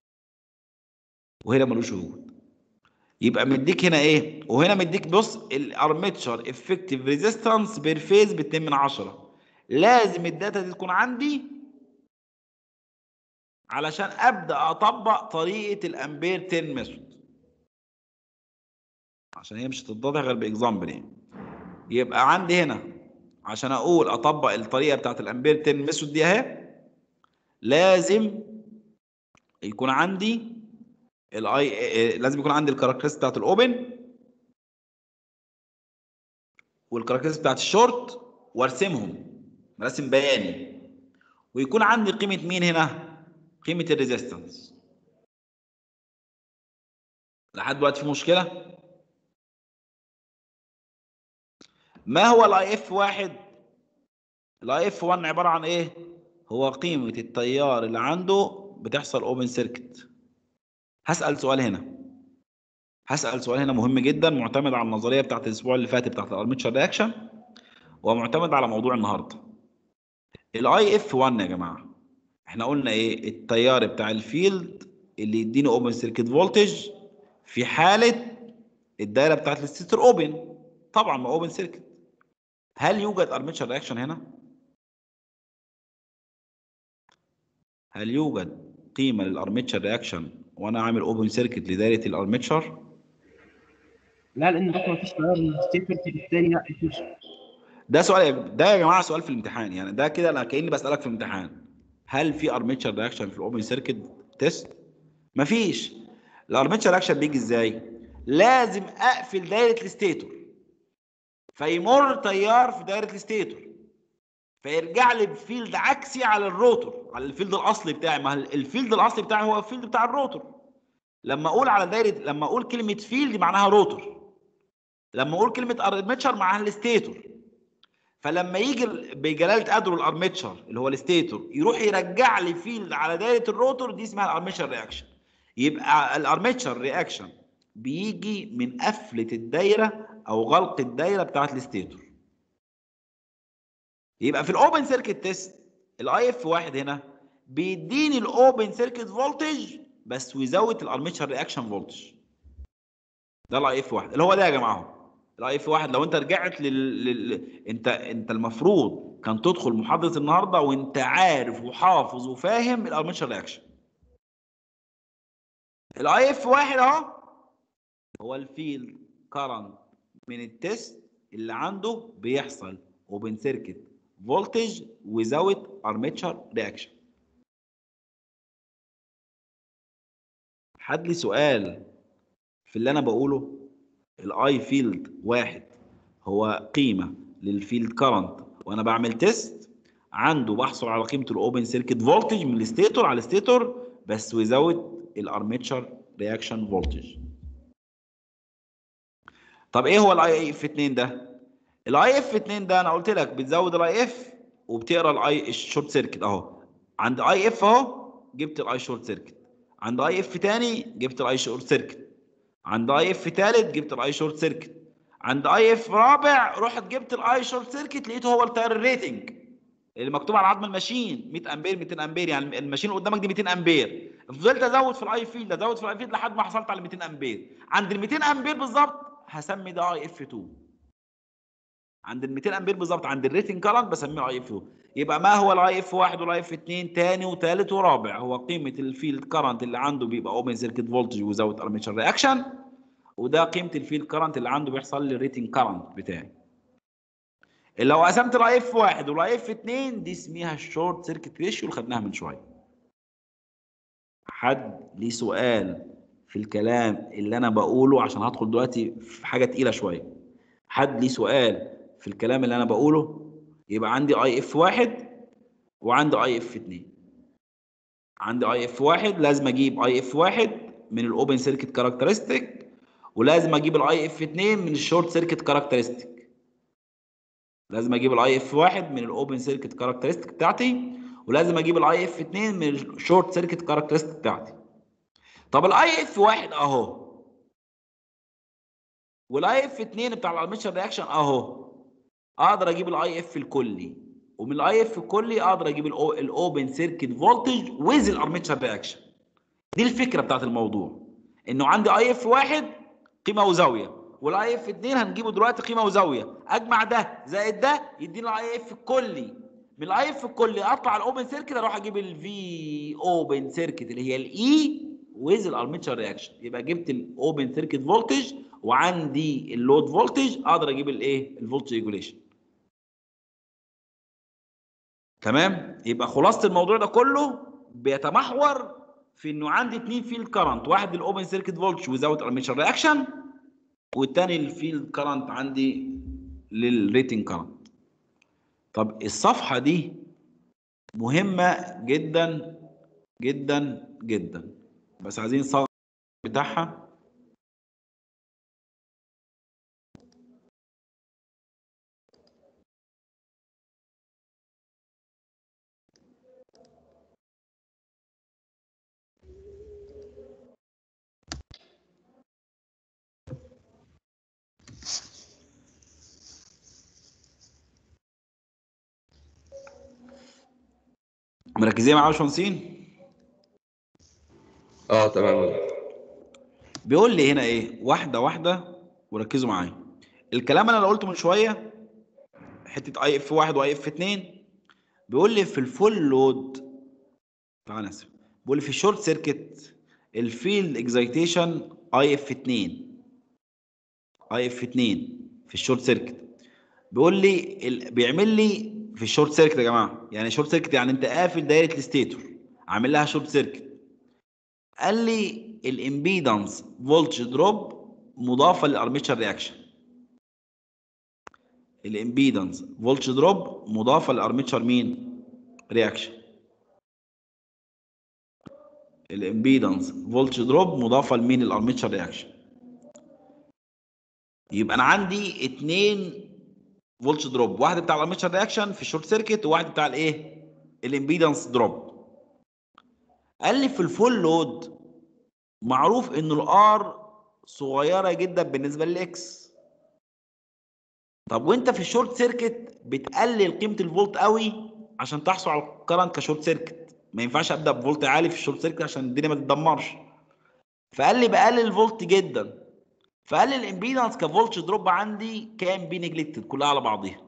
وهنا ملوش وجود يبقى مديك هنا ايه وهنا مديك بص الارميتشر افكتيف ريزيستنس بير فيز ب 2 من 10 لازم الداتا دي تكون عندي علشان ابدا اطبق طريقه الامبير تيرن ميثود عشان هي مش هتتضح غير باكزامبل يعني يبقى عندي هنا عشان اقول اطبق الطريقه بتاعت الامبير تيرن ميثود دي اهي لازم يكون عندي الاي لازم يكون عندي الكاركترستيك بتاعت الاوبن والكاركترستيك بتاعت الشورت وارسمهم رسم بياني ويكون عندي قيمه مين هنا قيمه الريزيستنس لحد دلوقتي في مشكله ما هو الاي اف واحد الاي اف 1 عباره عن ايه هو قيمه التيار اللي عنده بتحصل اوبن سيركت هسال سؤال هنا هسال سؤال هنا مهم جدا معتمد على النظريه بتاعت الاسبوع اللي فات بتاعت الارميتشر رياكشن ومعتمد على موضوع النهارده الاي اف 1 يا جماعه احنا قلنا ايه التيار بتاع الفيلد اللي يديني اوبن سيركت فولتج في حاله الدايره بتاعت الستيتر اوبن طبعا ما اوبن سيركت هل يوجد ارميتشر رياكشن هنا هل يوجد قيمه للارميتشر رياكشن وانا عامل اوبن سيركت لدايره الارميتشر لا لان ده مفيش تيار من الستيتر بالتالي لا مفيش ده سؤال ده يا جماعه سؤال في الامتحان يعني ده كده انا كاني بسالك في الامتحان هل في ارميتشر رياكشن في الاوبن سيركت تيست مفيش الارميتشر رياكشن بيجي ازاي لازم اقفل دايره الستيتور فيمر تيار في دايره الستيتور فيرجع لي بفيلد عكسي على الروتور على الفيلد الاصلي بتاعي ما الفيلد الاصلي بتاعي هو الفيلد بتاع الروتور لما اقول على دايره لما اقول كلمه فيلد معناها روتور لما اقول كلمه ارميتشر معناها الستيتور فلما يجي ال- بجلاله قدره الارميتشر اللي هو الستيتور يروح يرجع لي فيلد على دايره الروتور دي اسمها الارميتشر رياكشن يبقى الارميتشر رياكشن بيجي من قفله الدايره او غلق الدايره بتاعت الستيتور يبقى في الاوبن سيركت تيست الاي اف واحد هنا بيديني الاوبن سيركت فولتج بس ويزود الارميتشر رياكشن فولتج ده الاي اف واحد اللي هو ده يا جماعه اهو الاي اف واحد لو انت رجعت لل... لل... انت انت المفروض كان تدخل محاضره النهارده وانت عارف وحافظ وفاهم الارميتشر رياكشن الاي اف واحد اهو هو الفيلد كارنت من التست اللي عنده بيحصل اوبن سيركت فولتج وزاوت ارميتشر رياكشن حد لي سؤال في اللي انا بقوله الاي فيلد واحد هو قيمه للفيلد كارنت وانا بعمل تيست عنده بحصل على قيمه الاوبن سيركت فولتج من الستيتور على الستيتور بس وزود الارميتشر رياكشن فولتج طب ايه هو الاي اف 2 ده الاي اف 2 ده انا قلت لك بتزود الاي اف وبتقرا الاي الشورت سيركت اهو عند اي اف اهو جبت الاي شورت سيركت عند اي اف تاني جبت الاي شورت سيركت عند اي اف تالت جبت الاي شورت سيركت عند اي اف رابع رحت جبت الاي شورت سيركت لقيته هو التيار الريتنج اللي مكتوب على عظم الماشين 100 امبير 200 امبير يعني الماشين اللي قدامك دي 200 امبير فضلت ازود في الاي فيلد ازود في الاي فيلد لحد ما حصلت على 200 امبير عند ال 200 امبير بالظبط هسمي ده اي اف 2 عند ال 200 امبير بالظبط عند الريتنج كارنت بسميه اي اف 2 يبقى ما هو الاي اف 1 والاي اف 2 تاني وتالت ورابع هو قيمه الفيلد كارنت اللي عنده بيبقى اوبن سيركت فولتج وزاوت ارميتشر رياكشن وده قيمه الفيلد كارنت اللي عنده بيحصل لي الريتنج كارنت بتاعي لو قسمت الاي اف 1 والاي اف 2 دي اسمها الشورت سيركت ريشيو اللي خدناها من شويه حد ليه سؤال في الكلام اللي انا بقوله عشان هدخل دلوقتي في حاجه تقيله شويه حد ليه سؤال في الكلام اللي انا بقوله يبقى عندي اي اف واحد وعندي اي اف 2 عندي اي اف واحد لازم اجيب اي اف واحد من الاوبن سيركت كاركترستيك ولازم اجيب الاي اف 2 من الشورت سيركت كاركترستيك لازم اجيب الاي اف واحد من الاوبن سيركت كاركترستيك بتاعتي ولازم اجيب الاي اف 2 من الشورت سيركت كاركترستيك بتاعتي طب الاي اف واحد اهو والاي اف 2 بتاع الارميتشر رياكشن اهو اقدر اجيب الاي اف الكلي ومن الاي اف الكلي اقدر اجيب الاوبن سيركت فولتج ويز الارميتشر رياكشن دي الفكره بتاعت الموضوع انه عندي اي اف واحد قيمه وزاويه والاي اف 2 هنجيبه دلوقتي قيمه وزاويه اجمع ده زائد ده يدينا الاي اف الكلي من الاي اف الكلي اطلع الاوبن سيركت اروح اجيب الفي اوبن سيركت اللي هي الاي ويز الارميتشر رياكشن يبقى جبت الاوبن سيركت فولتج وعندي اللود فولتج اقدر اجيب الايه الفولتج ريجوليشن تمام يبقى خلاصه الموضوع ده كله بيتمحور في انه عندي اثنين فيلد كارنت واحد الاوبن سيركت فولتج وزاوت ارميتشر رياكشن والتاني الفيلد كارنت عندي للريتنج كارنت طب الصفحه دي مهمه جدا جدا جدا بس عايزين الصف بتاعها مركزين معايا يا باشمهندسين اه تمام بيقول لي هنا ايه واحده واحده وركزوا معايا الكلام انا اللي قلته من شويه حته اي اف واحد واي اف اتنين بيقول لي في الفول لود تعالى اسف بيقول لي في الشورت سيركت الفيلد اكزايتيشن اي اف 2 اي اف 2 في الشورت سيركت بيقول لي ال... بيعمل لي في الشورت سيركت يا جماعه يعني شورت سيركت يعني انت قافل دايره الستيتور عامل لها شورت سيركت قال لي الامبيدنس فولتج دروب مضافه للارميتشر رياكشن الامبيدنس فولتج دروب مضافه للارميتشر مين رياكشن الامبيدنس فولتج دروب مضافه لمين الارميتشر رياكشن يبقى انا عندي اتنين فولتج دروب واحد بتاع الارميتشر رياكشن في الشورت سيركت وواحد بتاع الايه الامبيدنس دروب قال لي في الفول لود معروف ان الار صغيره جدا بالنسبه للاكس طب وانت في الشورت سيركت بتقلل قيمه الفولت قوي عشان تحصل على الكرنت كشورت سيركت ما ينفعش ابدا بفولت عالي في الشورت سيركت عشان الدنيا ما تتدمرش فقال لي بقلل الفولت جدا فقال لي الامبيدنس كفولتج دروب عندي كان بي نجلكتد كلها على بعضيها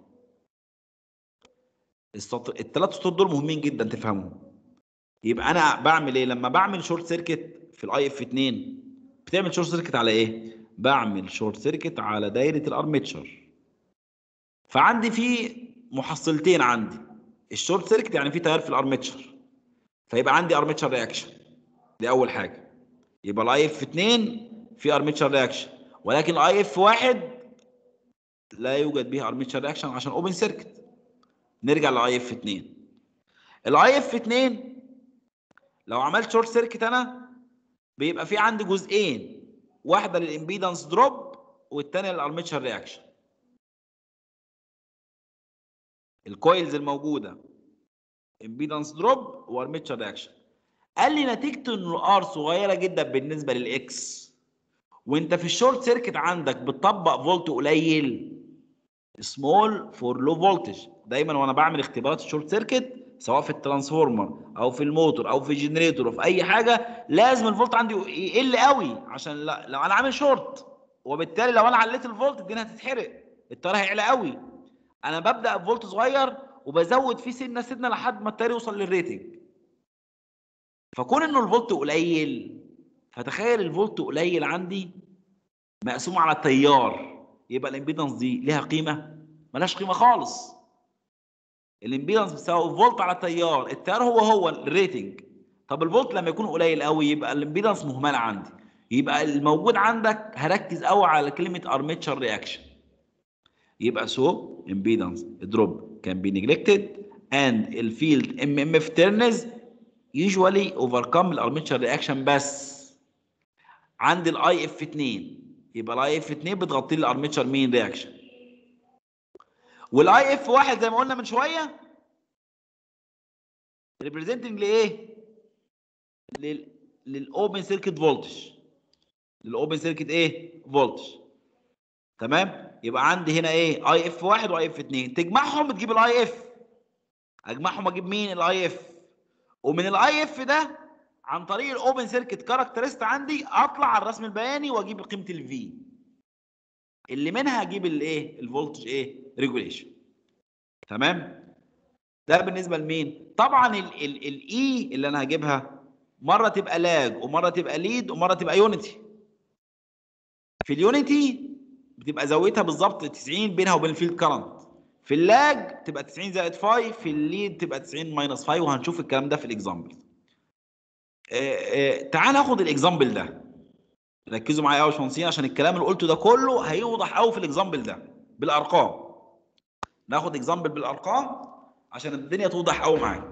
السطر الثلاث سطور دول مهمين جدا تفهمهم يبقى انا بعمل ايه لما بعمل شورت سيركت في الاي اف 2 بتعمل شورت سيركت على ايه بعمل شورت سيركت على دايره الارميتشر فعندي في محصلتين عندي الشورت سيركت يعني في تيار في الارميتشر فيبقى عندي ارميتشر رياكشن دي اول حاجه يبقى الاي اف 2 في ارميتشر رياكشن ولكن الاي اف 1 لا يوجد به ارميتشر رياكشن عشان اوبن سيركت نرجع للاي اف 2 الاي اف 2 لو عملت شورت سيركت انا بيبقى في عندي جزئين واحده للامبيدنس دروب والثانيه للارميتشر رياكشن الكويلز الموجوده امبيدنس دروب وارميتشر رياكشن قال لي نتيجه ان الار صغيره جدا بالنسبه للاكس وانت في الشورت سيركت عندك بتطبق فولت قليل سمول فور لو فولتج دايما وانا بعمل اختبارات الشورت سيركت سواء في الترانسفورمر او في الموتور او في الجنريتور او في اي حاجه لازم الفولت عندي يقل قوي عشان لا لو انا عامل شورت وبالتالي لو انا عليت الفولت الدنيا هتتحرق التيار هيعلى قوي انا ببدا بفولت صغير وبزود فيه سنه سنه لحد ما التيار يوصل للريتنج فكون انه الفولت قليل فتخيل الفولت قليل عندي مقسوم على التيار يبقى الامبيدنس دي ليها قيمه ملهاش قيمه خالص الامبيدنس بتساوي فولت على التيار التيار هو هو الريتنج طب الفولت لما يكون قليل قوي يبقى الامبيدنس مهمله عندي يبقى الموجود عندك هركز قوي على كلمه ارميتشر رياكشن يبقى سو امبيدنس دروب كان بي نيجلكتد اند الفيلد ام ام اف تيرنز يوجوالي اوفركم الارميتشر رياكشن بس عند الاي اف 2 يبقى الاي اف 2 بتغطي لي الارميتشر مين رياكشن والاي اف 1 زي ما قلنا من شويه ريبريزنتنج لايه؟ لل للاوبن سيركت فولتج للاوبن سيركت ايه؟ فولتج تمام؟ يبقى عندي هنا ايه؟ اي اف 1 واي اف 2 تجمعهم تجيب الاي اف اجمعهم اجيب مين؟ الاي اف ومن الاي اف ده عن طريق الاوبن سيركت كاركترست عندي اطلع على الرسم البياني واجيب قيمه الفي اللي منها اجيب الايه الفولتج ايه ريجوليشن تمام ده بالنسبه لمين طبعا الاي اللي انا هجيبها مره تبقى لاج ومره تبقى ليد ومره تبقى يونيتي في اليونيتي بتبقى زاويتها بالظبط 90 بينها وبين الفيلد كرنت في اللاج تبقى 90 زائد 5 في الليد تبقى 90 ماينس 5 وهنشوف الكلام ده في الاكزامبل تعال ناخد الاكزامبل ده ركزوا معايا قوي يا باشمهندسين عشان الكلام اللي قلته ده كله هيوضح قوي في الاكزامبل ده بالارقام ناخد اكزامبل بالارقام عشان الدنيا توضح قوي معاك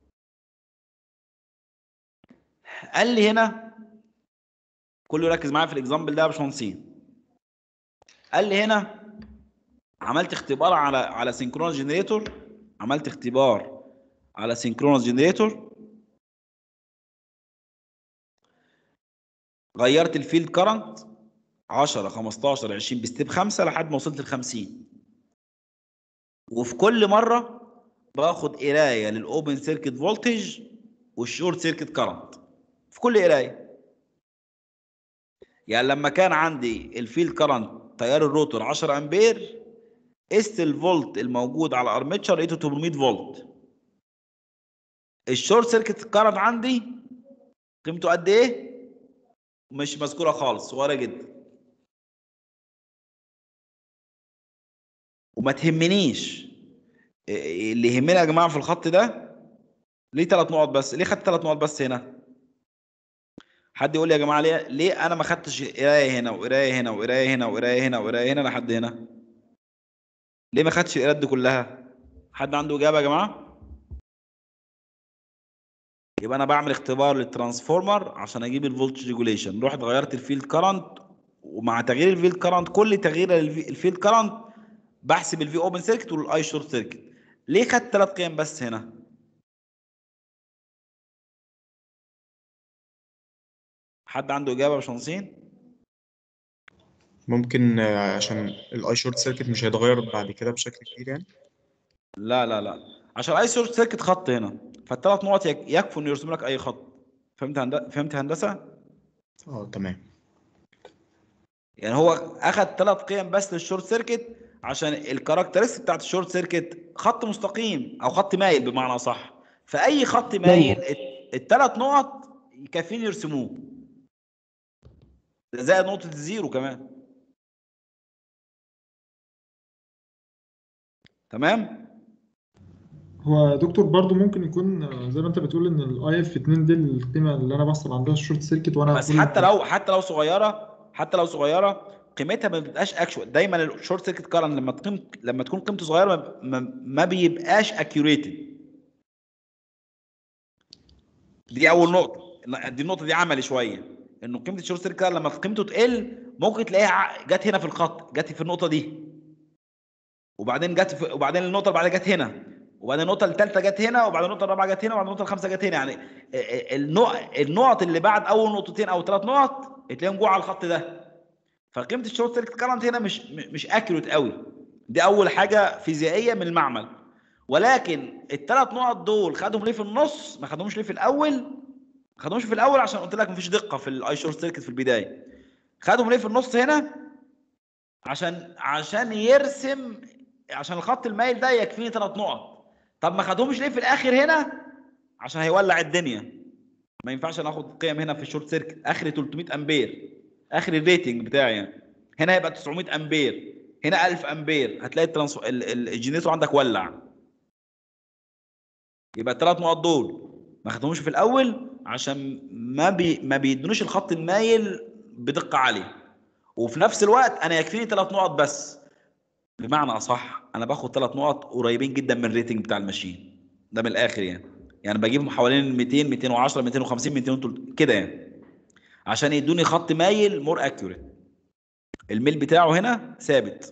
قال لي هنا كله يركز معايا في الاكزامبل ده يا باشمهندسين قال لي هنا عملت اختبار على على سينكرونس جنريتور عملت اختبار على سينكرونس جنريتور غيرت الفيلد كرنت 10 15 20 بستيب 5 لحد ما وصلت ل 50 وفي كل مره باخد قرايه للاوبن سيركت فولتج والشورت سيركت كرنت في كل قرايه يعني لما كان عندي الفيلد كرنت تيار الروتور 10 امبير قست الفولت الموجود على الارمتشر لقيته 800 فولت الشورت سيركت كرنت عندي قيمته قد ايه مش مذكوره خالص صغيره جدا وما تهمنيش اللي يهمنا يا جماعه في الخط ده ليه ثلاث نقط بس ليه خدت ثلاث نقط بس هنا حد يقول لي يا جماعه ليه ليه انا ما خدتش قرايه هنا وقرايه هنا وقرايه هنا وقرايه هنا وقرايه هنا لحد هنا ليه ما خدتش القرايات دي كلها حد عنده اجابه يا جماعه يبقى انا بعمل اختبار للترانسفورمر عشان اجيب الفولتج ريجوليشن رحت غيرت الفيلد كرنت ومع تغيير الفيلد كرنت كل تغيير الفيلد كرنت بحسب الفي اوبن سيركت والاي شورت سيركت ليه خدت ثلاث قيم بس هنا حد عنده اجابه يا باشمهندسين ممكن آه، عشان الاي شورت سيركت مش هيتغير بعد كده بشكل كبير يعني لا لا لا عشان اي شورت سيركت خط هنا فالثلاث نقط يك- يكفوا انه يرسم لك اي خط فهمت هند... فهمت هندسه اه تمام يعني هو اخذ ثلاث قيم بس للشورت سيركت عشان الكاركترستيك بتاعت الشورت سيركت خط مستقيم او خط مايل بمعنى صح فاي خط مايل الثلاث نقط يكفين يرسموه ده زائد نقطه الزيرو كمان تمام هو يا دكتور برضو ممكن يكون آه، زي ما انت بتقول ان الاي اف 2 دي القيمه اللي انا بحصل عندها الشورت سيركت وانا بس كل- حتى لو حتى لو صغيره حتى لو صغيره قيمتها ما بتبقاش اكشوال دايما الشورت سيركت كارنت لما تقيم لما تكون قيمته صغيره ما, ما, ما بيبقاش اكيوريتد دي اول نقطه دي النقطه دي عملي شويه انه قيمه الشورت سيركت كارنت لما قيمته تقل ممكن تلاقيها ع- جت هنا في الخط جت في النقطه دي وبعدين جت في وبعدين النقطه اللي بعدها جت هنا وبعدين النقطه الثالثه جت هنا وبعدين النقطه الرابعه جت هنا وبعدين النقطه الخامسه جت هنا يعني النقط النقط اللي بعد اول نقطتين او ثلاث نقط تلاقيهم جوه على الخط ده فقيمه الشورت سيركت كارنت هنا مش مش اكيوريت قوي دي اول حاجه فيزيائيه من المعمل ولكن الثلاث نقط دول خدهم ليه في النص ما خدهمش ليه في الاول ما خدهمش في الاول عشان قلت لك مفيش دقه في الاي شورت سيركت في البدايه خدهم ليه في النص هنا عشان عشان يرسم عشان الخط المايل ده يكفيني ثلاث نقط طب ما خدهمش ليه في الاخر هنا عشان هيولع الدنيا ما ينفعش انا اخد قيم هنا في الشورت سيركت اخري 300 امبير اخر الريتنج بتاعي يعني هنا هيبقى 900 امبير هنا 1000 امبير هتلاقي الترانس ال- ال- الجنريتور عندك ولع يبقى الثلاث نقط دول ما خدهمش في الاول عشان ما بي ما بيدونيش الخط المايل بدقه عاليه وفي نفس الوقت انا يكفيني ثلاث نقط بس بمعنى اصح انا باخد ثلاث نقط قريبين جدا من الريتنج بتاع الماشين ده من الاخر يعني يعني بجيبهم حوالين ال 200 210 250 200 كده يعني عشان يدوني خط مايل مور اكيوريت الميل بتاعه هنا ثابت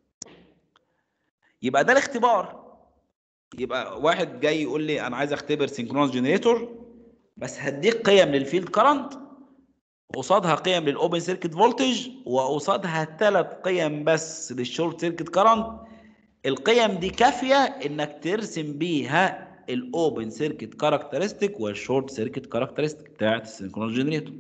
يبقى ده الاختبار يبقى واحد جاي يقول لي انا عايز اختبر سينكرونس جنريتور بس هديك قيم للفيلد كرنت قصادها قيم للاوبن سيركت فولتج وقصادها ثلاث قيم بس للشورت سيركت كرنت القيم دي كافيه انك ترسم بيها الاوبن سيركت كاركترستيك والشورت سيركت كاركترستيك بتاعت السينكرونس جنريتور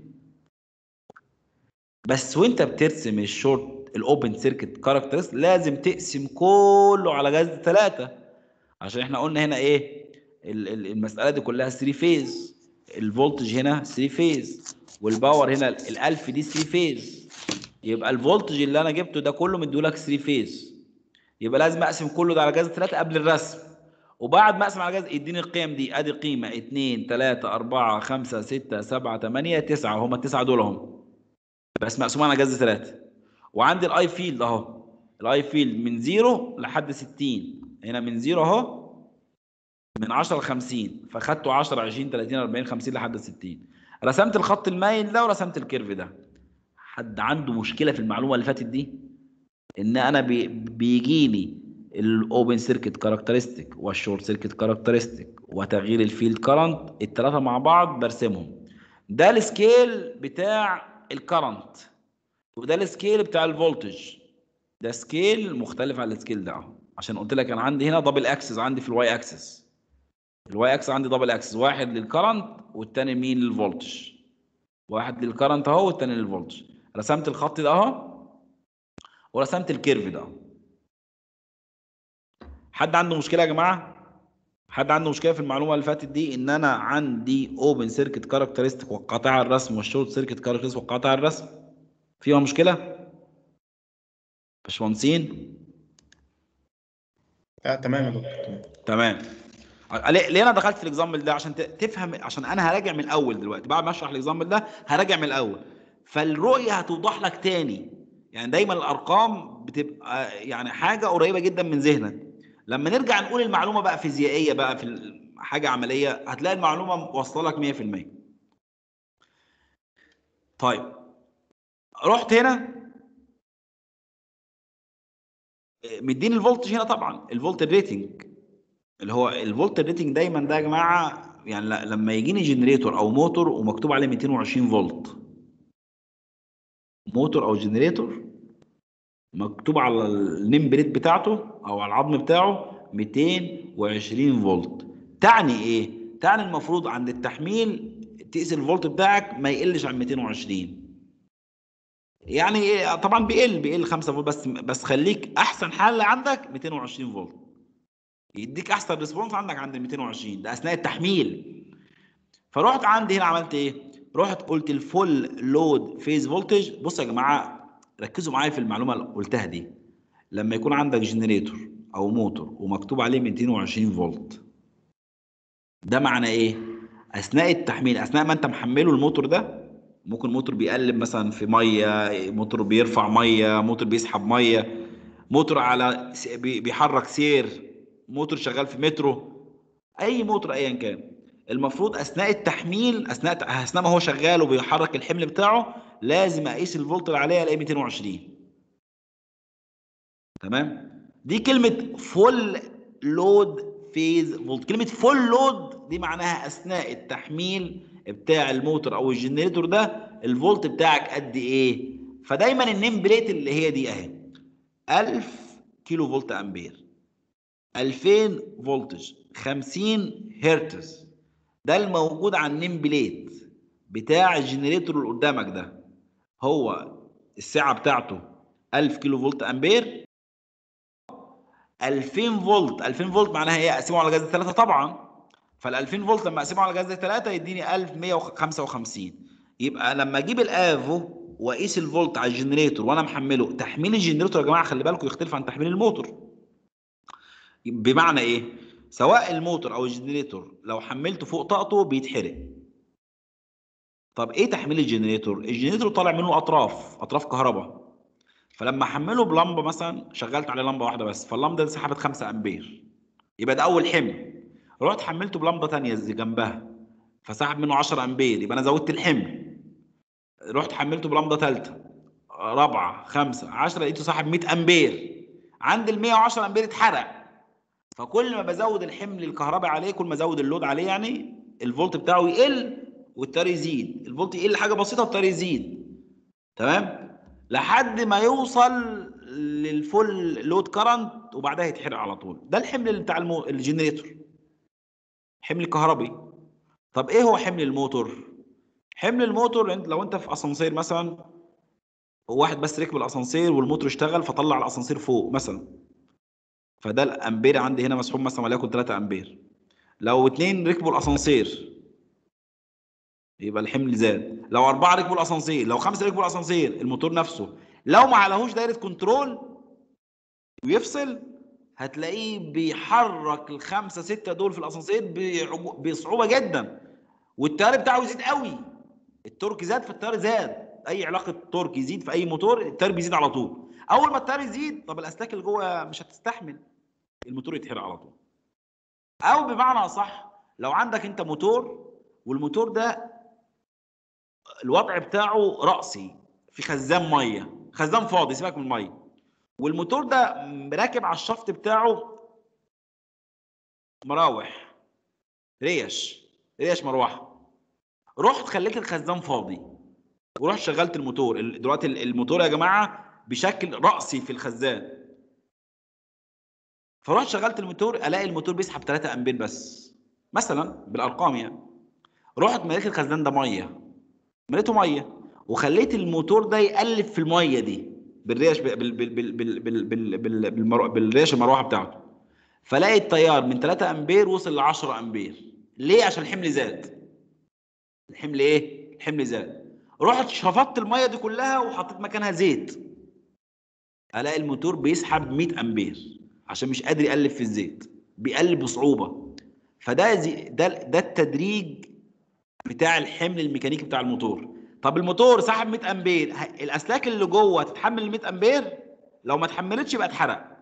بس وانت بترسم الشورت الاوبن سيركت كاركترستيك لازم تقسم كله على جذر ثلاثة عشان احنا قلنا هنا ايه ال- ال- المساله دي كلها 3 فيز الفولتج هنا 3 فيز والباور هنا ال 1000 دي 3 فيز يبقى الفولتج اللي انا جبته ده كله مديهولك 3 فيز يبقى لازم اقسم كله ده على جذر 3 قبل الرسم وبعد ما اقسم على جذر يديني القيم دي ادي قيمه 2 3 4 5 6 7 8 9 هم التسعه دول اهم بس مقسومين على جذر 3 وعندي الاي فيلد اهو الاي فيلد من 0 لحد 60 هنا من 0 اهو من 10 ل 50 فخدته 10 20 30 40 50 لحد 60 رسمت الخط المايل ده ورسمت الكيرف ده حد عنده مشكله في المعلومه اللي فاتت دي ان انا بي بيجي لي الاوبن سيركت كاركترستيك والشورت سيركت كاركترستيك وتغيير الفيلد كرنت الثلاثه مع بعض برسمهم ده السكيل بتاع الكرنت وده السكيل بتاع الفولتج ده سكيل مختلف عن السكيل ده اهو عشان قلت لك انا عندي هنا دبل اكسس عندي في الواي اكسس الواي اكسس عندي دبل اكسس واحد للكرنت والتاني مين للفولتج واحد للكرنت اهو والتاني للفولتج رسمت الخط ده اهو ورسمت الكيرف ده اهو حد عنده مشكله يا جماعه حد عنده مشكله في المعلومه اللي فاتت دي ان انا عندي اوبن سيركت كاركترستيك وقطاع الرسم والشورت سيركت كاركترستيك وقطاع الرسم فيها مشكله باشمهندسين آه تمام يا دكتور تمام تمام ليه ليه انا دخلت في الاكزامبل ده عشان ت- تفهم عشان انا هراجع من الاول دلوقتي بعد ما اشرح الاكزامبل ده هراجع من الاول فالرؤيه هتوضح لك تاني يعني دايما الارقام بتبقى يعني حاجه قريبه جدا من ذهنك لما نرجع نقول المعلومه بقى فيزيائيه بقى في ال- حاجه عمليه هتلاقي المعلومه واصله لك 100% طيب رحت هنا مديني الفولتج هنا طبعا الفولت الريتنج اللي هو الفولت الريتنج دايما ده يا جماعه يعني ل- لما يجيني جنريتور او موتور ومكتوب عليه 220 فولت موتور او جنريتور مكتوب على النيم بليت بتاعته او على العظم بتاعه 220 فولت تعني ايه تعني المفروض عند التحميل تقيس الفولت بتاعك ما يقلش عن 220 يعني إيه؟ طبعا بيقل بيقل 5 فولت بس بس خليك احسن حل عندك 220 فولت يديك احسن ريسبونس عندك عند ال 220 ده اثناء التحميل فرحت عندي هنا عملت ايه رحت قلت الفول لود فيز فولتج بصوا يا جماعه ركزوا معايا في المعلومه اللي قلتها دي لما يكون عندك جنريتور او موتور ومكتوب عليه 220 فولت ده معنى ايه اثناء التحميل اثناء ما انت محمله الموتور ده ممكن موتور بيقلب مثلا في ميه موتور بيرفع ميه موتور بيسحب ميه موتور على س- بي- بيحرك سير موتور شغال في مترو اي موتور ايا كان المفروض اثناء التحميل اثناء اثناء ما هو شغال وبيحرك الحمل بتاعه لازم اقيس الفولت اللي عليه الاقيه 220 تمام دي كلمه فول لود فيز فولت كلمه فول لود دي معناها اثناء التحميل بتاع الموتور او الجنريتور ده الفولت بتاعك قد ايه فدايما النيم بليت اللي هي دي اهي 1000 كيلو فولت امبير 2000 فولتج 50 هرتز ده الموجود على النيم بليت بتاع الجنريتور اللي قدامك ده هو السعه بتاعته 1000 كيلو فولت امبير 2000 فولت 2000 فولت معناها ايه اقسمه على جذر 3 طبعا فال 2000 فولت لما اقسمه على جذر 3 يديني 1155 يبقى لما اجيب الافو واقيس الفولت على الجنريتور وانا محمله تحميل الجنريتور يا جماعه خلي بالكم يختلف عن تحميل الموتور بمعنى ايه سواء الموتور او الجنريتور لو حملته فوق طاقته بيتحرق طب ايه تحميل الجنريتور الجنريتور طالع منه اطراف اطراف كهرباء فلما احمله بلمبه مثلا شغلت عليه لمبه واحده بس فاللمبه دي سحبت 5 امبير يبقى ده اول حمل رحت حملته بلمبه ثانيه زي جنبها فسحب منه 10 امبير يبقى انا زودت الحمل رحت حملته بلمبه ثالثه رابعه خمسه 10 لقيته سحب 100 امبير عند ال 110 امبير اتحرق فكل ما بزود الحمل الكهربائي عليه كل ما ازود اللود عليه يعني الفولت بتاعه يقل والتيار يزيد الفولت يقل حاجه بسيطه والتيار يزيد تمام لحد ما يوصل للفول لود كرنت وبعدها يتحرق على طول ده الحمل اللي بتاع المو... الجنريتور حمل كهربي طب ايه هو حمل الموتور حمل الموتور انت لو انت في اسانسير مثلا واحد بس ركب الاسانسير والموتور اشتغل فطلع الاسانسير فوق مثلا فده الامبير عندي هنا مسحوب مثلا وليكن 3 امبير لو اتنين ركبوا الاسانسير يبقى الحمل زاد لو اربعه ركبوا الاسانسير لو خمسه ركبوا الاسانسير الموتور نفسه لو ما عليهوش دايره كنترول ويفصل هتلاقيه بيحرك الخمسه سته دول في الاسانسير بعجو- بصعوبه جدا والتيار بتاعه يزيد قوي التورك زاد فالتيار زاد اي علاقه تورك يزيد في اي موتور التيار بيزيد على طول اول ما التيار يزيد طب الاسلاك اللي جوه مش هتستحمل الموتور يتحرق على طول او بمعنى اصح لو عندك انت موتور والموتور ده الوضع بتاعه رأسي في خزان ميه خزان فاضي سيبك من الميه والموتور ده راكب على الشفط بتاعه مراوح ريش ريش مروحه رحت خليت الخزان فاضي ورحت شغلت الموتور ال- دلوقتي ال- الموتور يا جماعه بشكل رأسي في الخزان فرحت شغلت الموتور الاقي الموتور بيسحب 3 امبير بس مثلا بالارقام يعني رحت مليت الخزان ده ميه مليته ميه وخليت الموتور ده يقلب في الميه دي بالريش بال بال بال بال بال بال بال بال بالمرو... بالريش المروحه بتاعته فلاقي التيار من 3 امبير وصل ل 10 امبير ليه عشان الحمل زاد الحمل ايه الحمل زاد رحت شفطت الميه دي كلها وحطيت مكانها زيت الاقي الموتور بيسحب 100 امبير عشان مش قادر يقلب في الزيت بيقلب بصعوبه فده زي ده ده التدريج بتاع الحمل الميكانيكي بتاع الموتور طب الموتور سحب 100 امبير ه- الاسلاك اللي جوه تتحمل ال 100 امبير لو ما اتحملتش يبقى اتحرق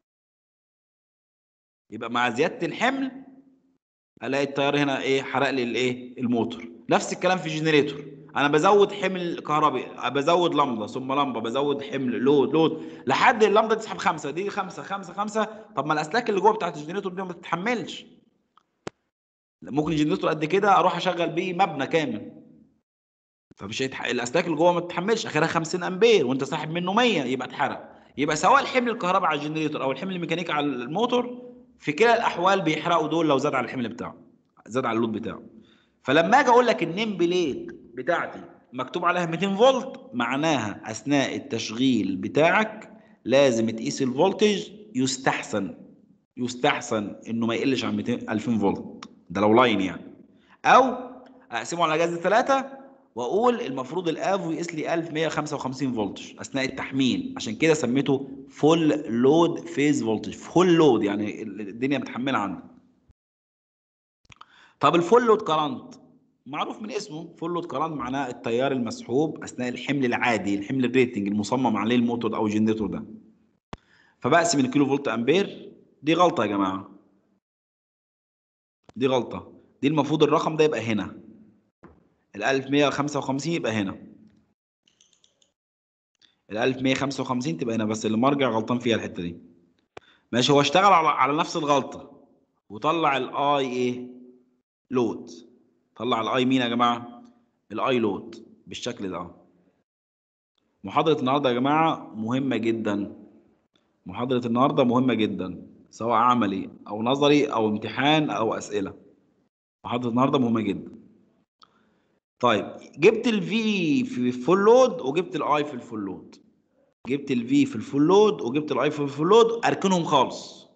يبقى مع زياده الحمل الاقي التيار هنا ايه حرق لي الايه الموتور نفس الكلام في الجنريتور انا بزود حمل كهربي بزود لمبه ثم لمبه بزود حمل لود لود لحد اللمبه تسحب خمسه دي خمسه خمسه خمسه طب ما الاسلاك اللي جوه بتاعت الجنريتور دي ما بتتحملش ممكن الجنريتور قد كده اروح اشغل بيه مبنى كامل فمش هيتح... الاسلاك اللي جوه ما تتحملش اخرها 50 امبير وانت ساحب منه 100 يبقى اتحرق يبقى سواء الحمل الكهرباء على الجنريتور او الحمل الميكانيكي على الموتور في كلا الاحوال بيحرقوا دول لو زاد على الحمل بتاعه زاد على اللود بتاعه فلما اجي اقول لك النيم بليد بتاعتي مكتوب عليها 200 فولت معناها اثناء التشغيل بتاعك لازم تقيس الفولتج يستحسن يستحسن انه ما يقلش عن 200 2000 فولت ده لو لاين يعني او اقسمه على جذر ثلاثة واقول المفروض الافو يقيس لي 1155 فولتج اثناء التحميل عشان كده سميته فول لود فيز فولتج فول لود يعني الدنيا متحمله عندك طب الفول لود كرنت معروف من اسمه فول لود كرنت معناه التيار المسحوب اثناء الحمل العادي الحمل الريتنج المصمم عليه الموتور او الجنريتور ده فبقسم الكيلو فولت امبير دي غلطه يا جماعه دي غلطه دي المفروض الرقم ده يبقى هنا ال 1155 يبقى هنا ال 1155 تبقى هنا بس اللي مرجع غلطان فيها الحته دي ماشي هو اشتغل على على نفس الغلطه وطلع الاي ايه لود طلع الاي مين يا جماعه الاي لود بالشكل ده محاضره النهارده يا جماعه مهمه جدا محاضره النهارده مهمه جدا سواء عملي او نظري او امتحان او اسئله محاضره النهارده مهمه جدا طيب جبت الفي في الفول لود وجبت الاي في الفول لود جبت الفي في الفول لود وجبت الاي في الفول لود اركنهم خالص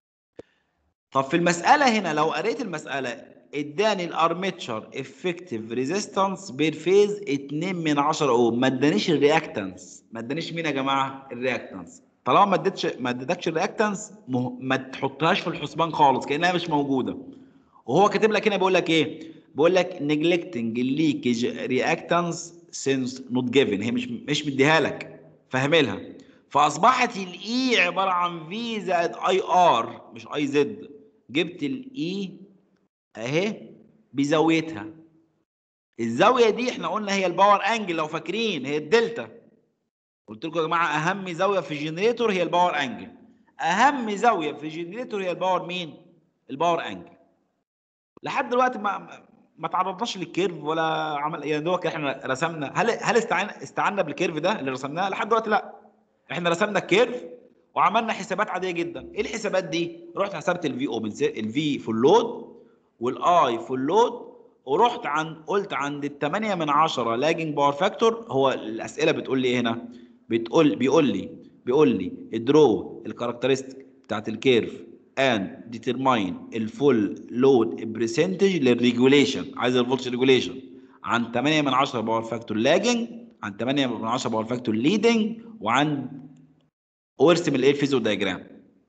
طب في المساله هنا لو قريت المساله اداني الارميتشر افكتيف ريزيستنس بير فيز 2 من 10 اوم ما ادانيش الرياكتنس ما ادانيش مين يا جماعه الرياكتنس طالما ما اديتش ما اديتكش الرياكتنس مه... ما تحطهاش في الحسبان خالص كانها مش موجوده وهو كاتب لك هنا بيقول لك ايه بيقول لك neglecting leakage reactance since not given هي مش مش مديها لك فاهملها فاصبحت الاي عباره عن في زائد اي ار مش اي زد جبت الاي اهي بزاويتها الزاويه دي احنا قلنا هي الباور انجل لو فاكرين هي الدلتا قلت لكم يا جماعه اهم زاويه في الجنريتور هي الباور انجل اهم زاويه في الجنريتور هي الباور مين الباور انجل لحد دلوقتي ما ما تعرضناش للكيرف ولا عمل يعني دوك احنا رسمنا هل هل استعان استعنا بالكيرف ده اللي رسمناه لحد دلوقتي لا احنا رسمنا الكيرف وعملنا حسابات عاديه جدا ايه الحسابات دي رحت حسبت الفي اوبن الفي فول لود والاي فول لود ورحت عند قلت عند ال 8 من 10 لاجنج باور فاكتور هو الاسئله بتقول لي ايه هنا بتقول بيقول لي بيقول لي درو الكاركترستيك بتاعت الكيرف and determine الفول لود برسنتج للريجوليشن عايز الفولتج ريجوليشن عن 8 من 10 باور فاكتور لاجنج عن 8 من 10 باور فاكتور ليدنج وعن وارسم الايه الفيزو دايجرام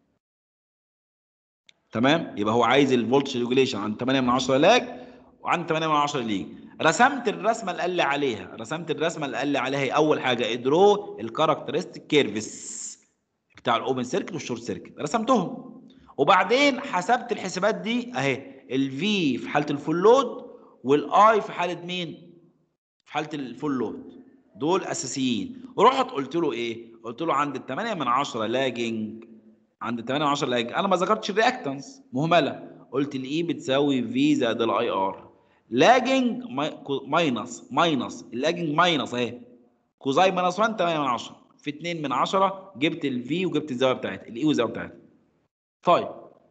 تمام يبقى هو عايز الفولتج ريجوليشن عن 8 من 10 لاج وعن 8 من 10 ليج رسمت الرسمه اللي قال لي عليها رسمت الرسمه اللي قال لي عليها هي اول حاجه ادرو الكاركترستيك كيرفس بتاع الاوبن سيركت والشورت سيركت رسمتهم وبعدين حسبت الحسابات دي اهي الفي في حاله الفول لود والاي في حاله مين في حاله الفول لود دول اساسيين ورحت قلت له ايه قلت له عند ال 8 من 10 لاجنج عند ال 8 من 10 لاجنج انا ما ذكرتش الرياكتنس مهمله قلت الاي بتساوي في زائد الاي ار لاجنج ماينس ماينس اللاجنج ماينس اهي كوزاي ماينس 1 8 من 10 في 2 من 10 جبت الفي وجبت الزاويه بتاعتها الاي والزاويه بتاعتها طيب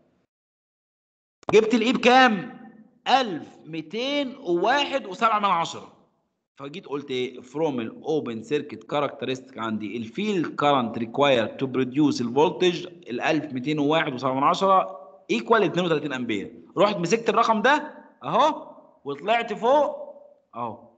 جبت الاي بكام 1201 و7 من 10 فجيت قلت ايه فروم الاوبن سيركت كاركترستيك عندي الفيلد كارنت ريكواير تو بروديوس الفولتج ال 1201 و7 من 10 ايكوال 32 امبير رحت مسكت الرقم ده اهو وطلعت فوق اهو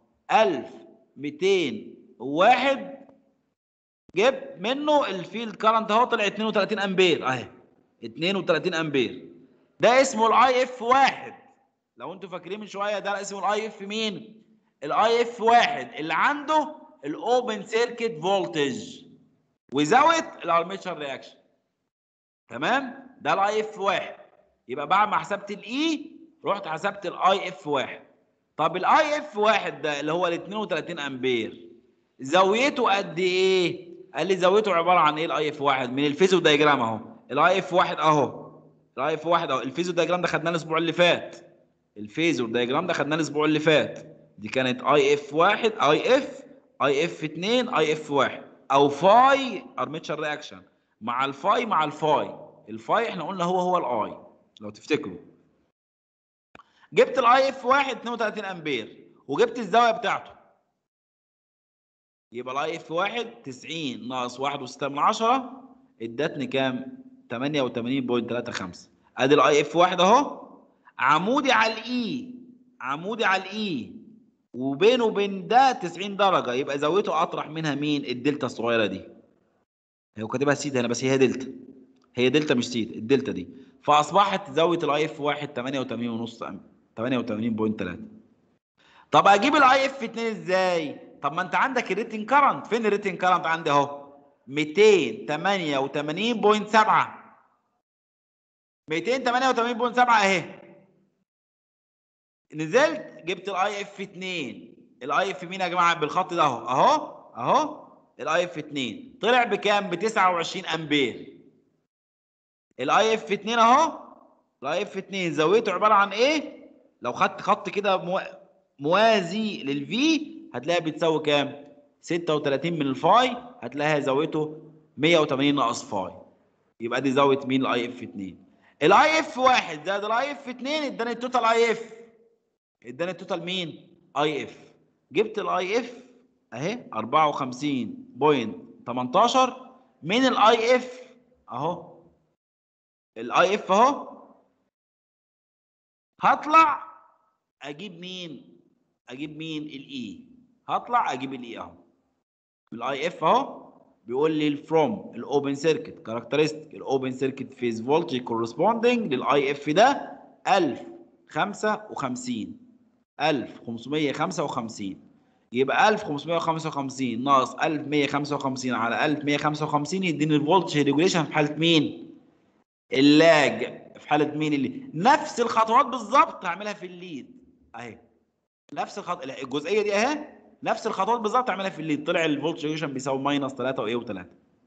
1201 جبت منه الفيلد كارنت اهو طلع 32 امبير اهي 32 امبير ده اسمه الاي اف واحد لو انتوا فاكرين من شويه ده اسمه الاي اف مين الاي اف واحد اللي عنده الاوبن سيركت فولتج وزاويه الارميتشر رياكشن تمام ده الاي اف واحد يبقى بعد ما حسبت الاي رحت حسبت الاي اف واحد طب الاي اف واحد ده اللي هو ال 32 امبير زاويته قد ايه قال لي زاويته عباره عن ايه الاي اف واحد من الفيزو دايجرام اهو الاي اف واحد اهو الاي اف واحد اهو الفيزو دايجرام ده خدناه الاسبوع اللي فات الفيزو دايجرام ده خدناه الاسبوع اللي فات دي كانت اي اف واحد اي اف اي اف 2 اي اف واحد او فاي ارميتشر رياكشن مع الفاي مع الفاي الفاي احنا قلنا هو هو الاي لو تفتكروا جبت الاي اف 1 32 امبير وجبت الزاويه بتاعته يبقى الاي اف 1 90 ناقص 1.6 من 10 ادتني كام 88.35 ادي الاي اف 1 اهو عمودي على الاي عمودي على الاي وبينه وبين ده 90 درجه يبقى زاويته اطرح منها مين الدلتا الصغيره دي هو كاتبها سيتا هنا بس هي دلتا هي دلتا مش سيتا الدلتا دي فاصبحت زاويه الاي اف 1 88 ونص 88.3 طب اجيب الاي اف 2 ازاي طب ما انت عندك الريتنج كارنت فين الريتنج كارنت عندي اهو 288.7 288.7 اهي نزلت جبت الاي اف 2 الاي اف مين يا جماعه بالخط ده اهو اهو اهو الاي اف 2 طلع بكام ب 29 امبير الاي اف 2 اهو الاي اف 2 زاويته عباره عن ايه لو خدت خط كده مو... موازي للفي هتلاقيها بتساوي كام 36 من الفاي هتلاقيها زاويته 180 ناقص فاي يبقى دي زاويه مين الاي اف 2 الاي اف 1 زائد الاي اف 2 اداني التوتال اي اف اداني التوتال مين اي اف جبت الاي اف اهي 54.18 من الاي اف اهو الاي اف اهو هطلع اجيب مين اجيب مين الاي هطلع اجيب الاي اهو الاي اف اهو بيقول لي الفروم الاوبن سيركت كاركترستيك الاوبن سيركت فيز فولتج كورسبوندنج للاي اف ده 1055 1555 يبقى 1555 ناقص 1155 على 1155 يديني الفولتج ريجوليشن في حاله مين؟ اللاج في حاله مين اللي نفس الخطوات بالظبط هعملها في الليد اهي نفس الخط الجزئيه دي اهي نفس الخطوات بالظبط هعملها في الليد طلع الفولتج ريجوليشن بيساوي ماينس 3 وايه و3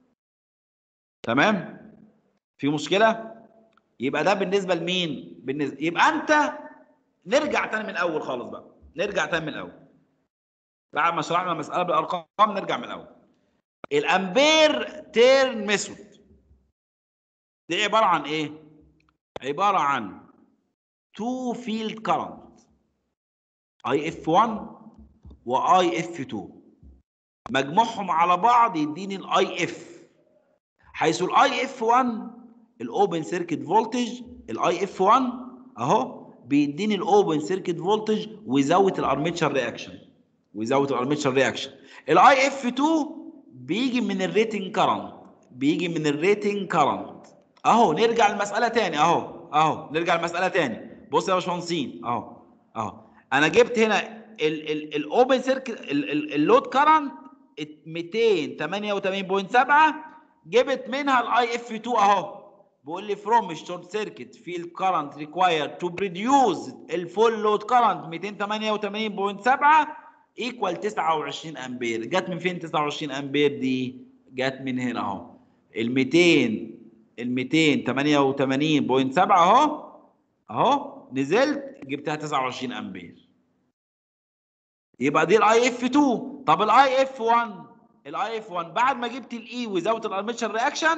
تمام في مشكله يبقى ده بالنسبه لمين بالنسبه يبقى انت نرجع تاني من الاول خالص بقى نرجع تاني من الاول بعد ما شرحنا المساله بالارقام نرجع من الاول الامبير تيرن ميثود دي عباره عن ايه عباره عن تو فيلد كارنت اي اف 1 واي اف 2 مجموعهم على بعض يديني الاي اف حيث الاي اف 1 الاوبن سيركت فولتج الاي اف 1 اهو بيديني الاوبن سيركت فولتج ويزود الارميتشر رياكشن ويزود الارميتشر رياكشن الاي اف 2 بيجي من الريتنج كارنت بيجي من الريتنج كارنت اهو نرجع المساله تاني اهو اهو نرجع المساله تاني بص يا باشمهندسين اهو اهو انا جبت هنا الاوبن سيركت اللود كارنت 288.7 جبت منها الاي اف 2 اهو بيقول لي فروم شورت سيركت فيلد كارنت ريكوايرد تو بروديوس الفول لود كارنت 288.7 ايكوال 29 امبير جت من فين 29 امبير دي جت من هنا اهو ال 200 ال 288.7 اهو اهو نزلت جبتها 29 امبير يبقى دي الاي اف 2 طب الاي اف 1 الاي اف 1 بعد ما جبت الاي وزاويه الارميتشر رياكشن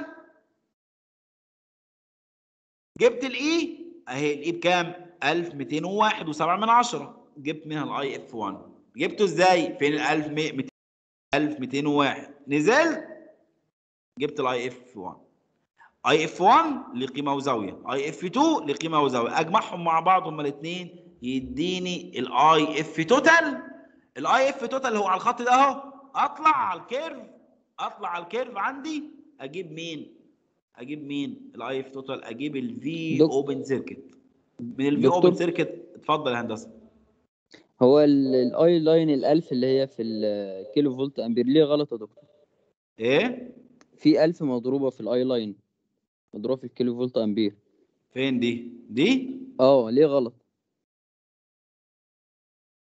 جبت الاي اهي الاي بكام 1201 و7 من 10 جبت منها الاي اف 1 جبته ازاي فين ال 1200 1201 نزلت جبت الاي اف 1 اي اف 1 لقيمه وزاويه اي اف 2 لقيمه وزاويه اجمعهم مع بعض هما الاثنين يديني الاي اف توتال الاي اف توتال هو على الخط ده اهو اطلع على الكيرف اطلع على الكيرف عندي اجيب مين اجيب مين الاي اف توتال اجيب الفي دك- اوبن سيركت من الفي دكتور. اوبن سيركت اتفضل يا هندسه هو الاي لاين الألف اللي هي في الكيلو فولت امبير ليه غلط يا دكتور ايه في ألف مضروبة في الاي لاين مضروبة في الكيلو فولت امبير فين دي دي اه ليه غلط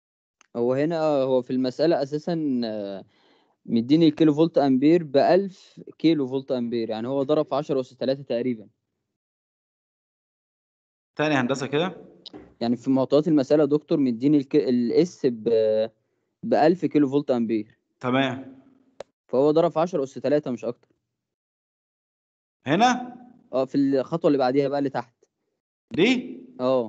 هو هنا هو في المسألة أساسا آه، مديني الكيلو فولت أمبير بألف كيلو فولت أمبير يعني هو ضرب في عشرة أس تلاتة تقريبا تاني هندسه كده يعني في معطيات المسألة يا دكتور مديني الك... الاس ب بألف كيلو فولت أمبير تمام فهو ضرب في عشرة أس تلاتة مش أكتر هنا اه في الخطوة اللي بعديها بقى اللي تحت دي اه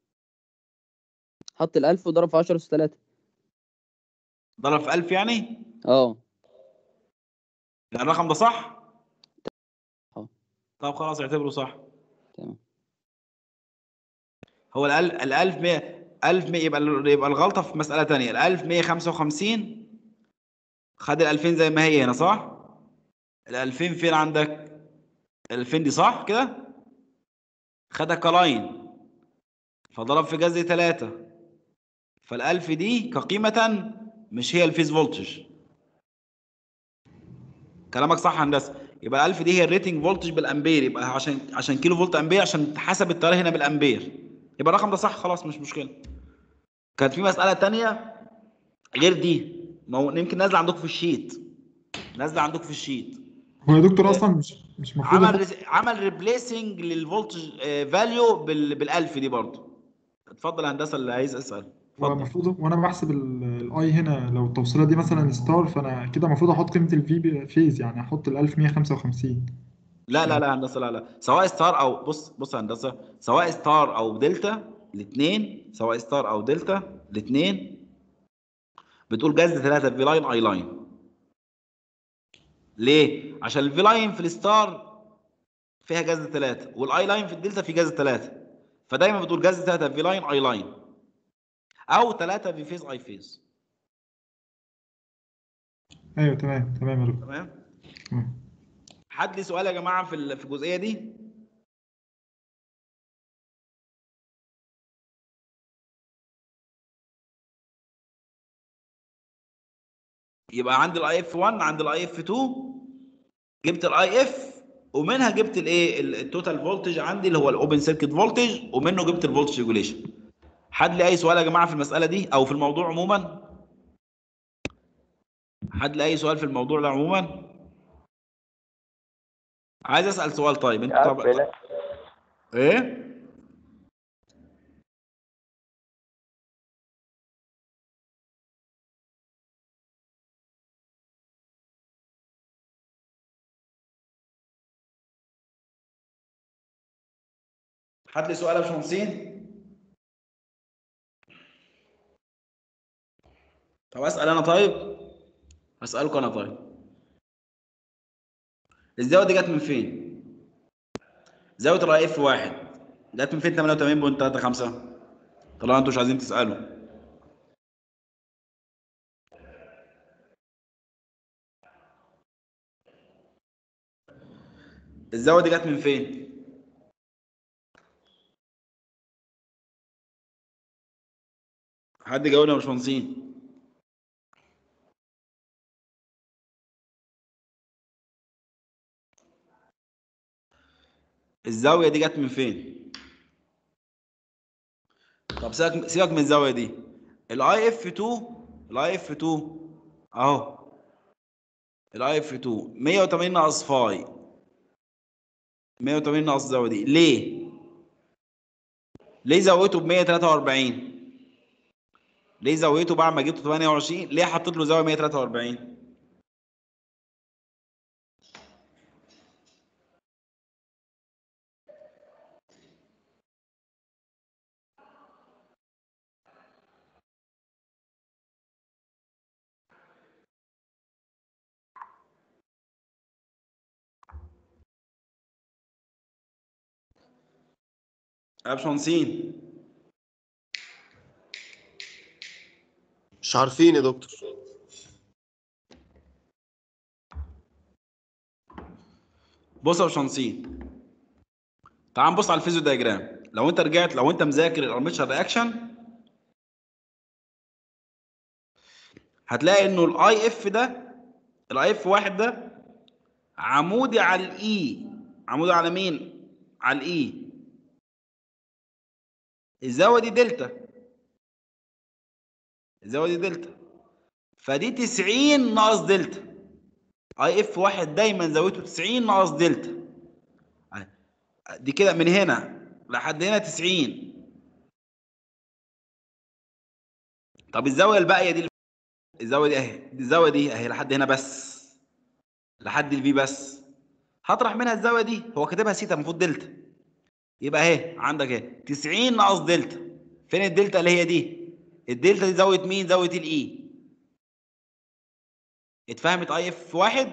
حط الألف وضرب في عشرة أس تلاتة ضرب في 1000 يعني اه يعني الرقم ده صح اه. طب خلاص اعتبره صح تمام. هو ال ال 1100 1100 يبقى ال- يبقى الغلطه في مساله ثانيه ال 1155 خد ال 2000 زي ما هي هنا صح ال 2000 فين عندك ال 2000 دي صح كده خدها كلاين فضرب في جذر 3 فال 1000 دي كقيمه مش هي الفيز فولتج كلامك صح هندسه يبقى ال 1000 دي هي الريتنج فولتج بالامبير يبقى عشان عشان كيلو فولت امبير عشان تحسب التيار هنا بالامبير يبقى الرقم ده صح خلاص مش مشكله كانت في مساله تانية غير دي ما هو يمكن نازله عندكم في الشيت نازله عندكم في الشيت هو يا دكتور اصلا مش مش المفروض عمل أحط- ريز- عمل ريبليسنج للفولتج فاليو بالالف دي برضه اتفضل يا هندسه اللي عايز اسال هو اتفضل المفروض وانا بحسب الاي هنا لو التوصيله دي مثلا ستار فانا كده المفروض احط قيمه الفي فيز يعني احط ال 1155 لا لا لا هندسه لا لا سواء ستار او بص بص يا هندسه سواء ستار او دلتا الاثنين سواء ستار او دلتا الاثنين بتقول جذر ثلاثه في لاين اي لاين ليه؟ عشان الفي لاين في الستار فيها جذر ثلاثه والاي لاين في الدلتا في جذر ثلاثه فدايما بتقول جذر ثلاثه في لاين اي لاين او ثلاثه في فيز اي فيز ايوه تمام تمام يا دكتور تمام؟ تمام. حد لي سؤال يا جماعه في ال- في الجزئيه دي؟ يبقى عندي الاي اف 1 عندي الاي اف 2 جبت الاي اف ومنها جبت الايه ال- التوتال فولتج عندي اللي هو الاوبن سيركت فولتج ومنه جبت الفولتج ريجوليشن حد لي اي سؤال يا جماعه في المساله دي او في الموضوع عموما حد لي اي سؤال في الموضوع ده عموما عايز اسال سؤال طيب انت طب... بلا ايه حد لي سؤال يا باشمهندسين طب اسال انا طيب اسالكم انا طيب الزاويه دي جت من فين زاويه الاي اف واحد جت من فين 88.35 طالما انتوا مش عايزين تسالوا الزاويه دي جت من فين حد جاوبنا يا باشمهندسين الزاويه دي جت من فين طب سيبك سيبك من الزاويه دي الاي اف 2 الاي اف 2 اهو الاي اف 2 180 ناقص فاي 180 ناقص الزاويه دي ليه ليه زاويته ب 143 ليه زاويته بعد ما جبته 28 ليه حطيت له زاويه 143 يا باشمهندسين مش عارفين يا دكتور بص يا باشمهندسين تعال نبص على الفيزيو دايجرام لو انت رجعت لو انت مذاكر الارميتشر رياكشن هتلاقي انه الاي اف ده الاي اف واحد ده عمودي على الاي عمودي على مين على الاي الزاويه دي دلتا الزاويه دي دلتا فدي 90 ناقص دلتا اي اف واحد دايما زاويته 90 ناقص دلتا دي كده من هنا لحد هنا 90 طب الزاويه الباقيه دي الزاويه دي اهي دي الزاويه دي اهي لحد هنا بس لحد الفي بس هطرح منها الزاويه دي هو كاتبها سيتا المفروض دلتا يبقى اهي عندك اهي 90 ناقص دلتا فين الدلتا اللي هي دي الدلتا دي زاويه مين زاويه الاي اتفهمت اي اف واحد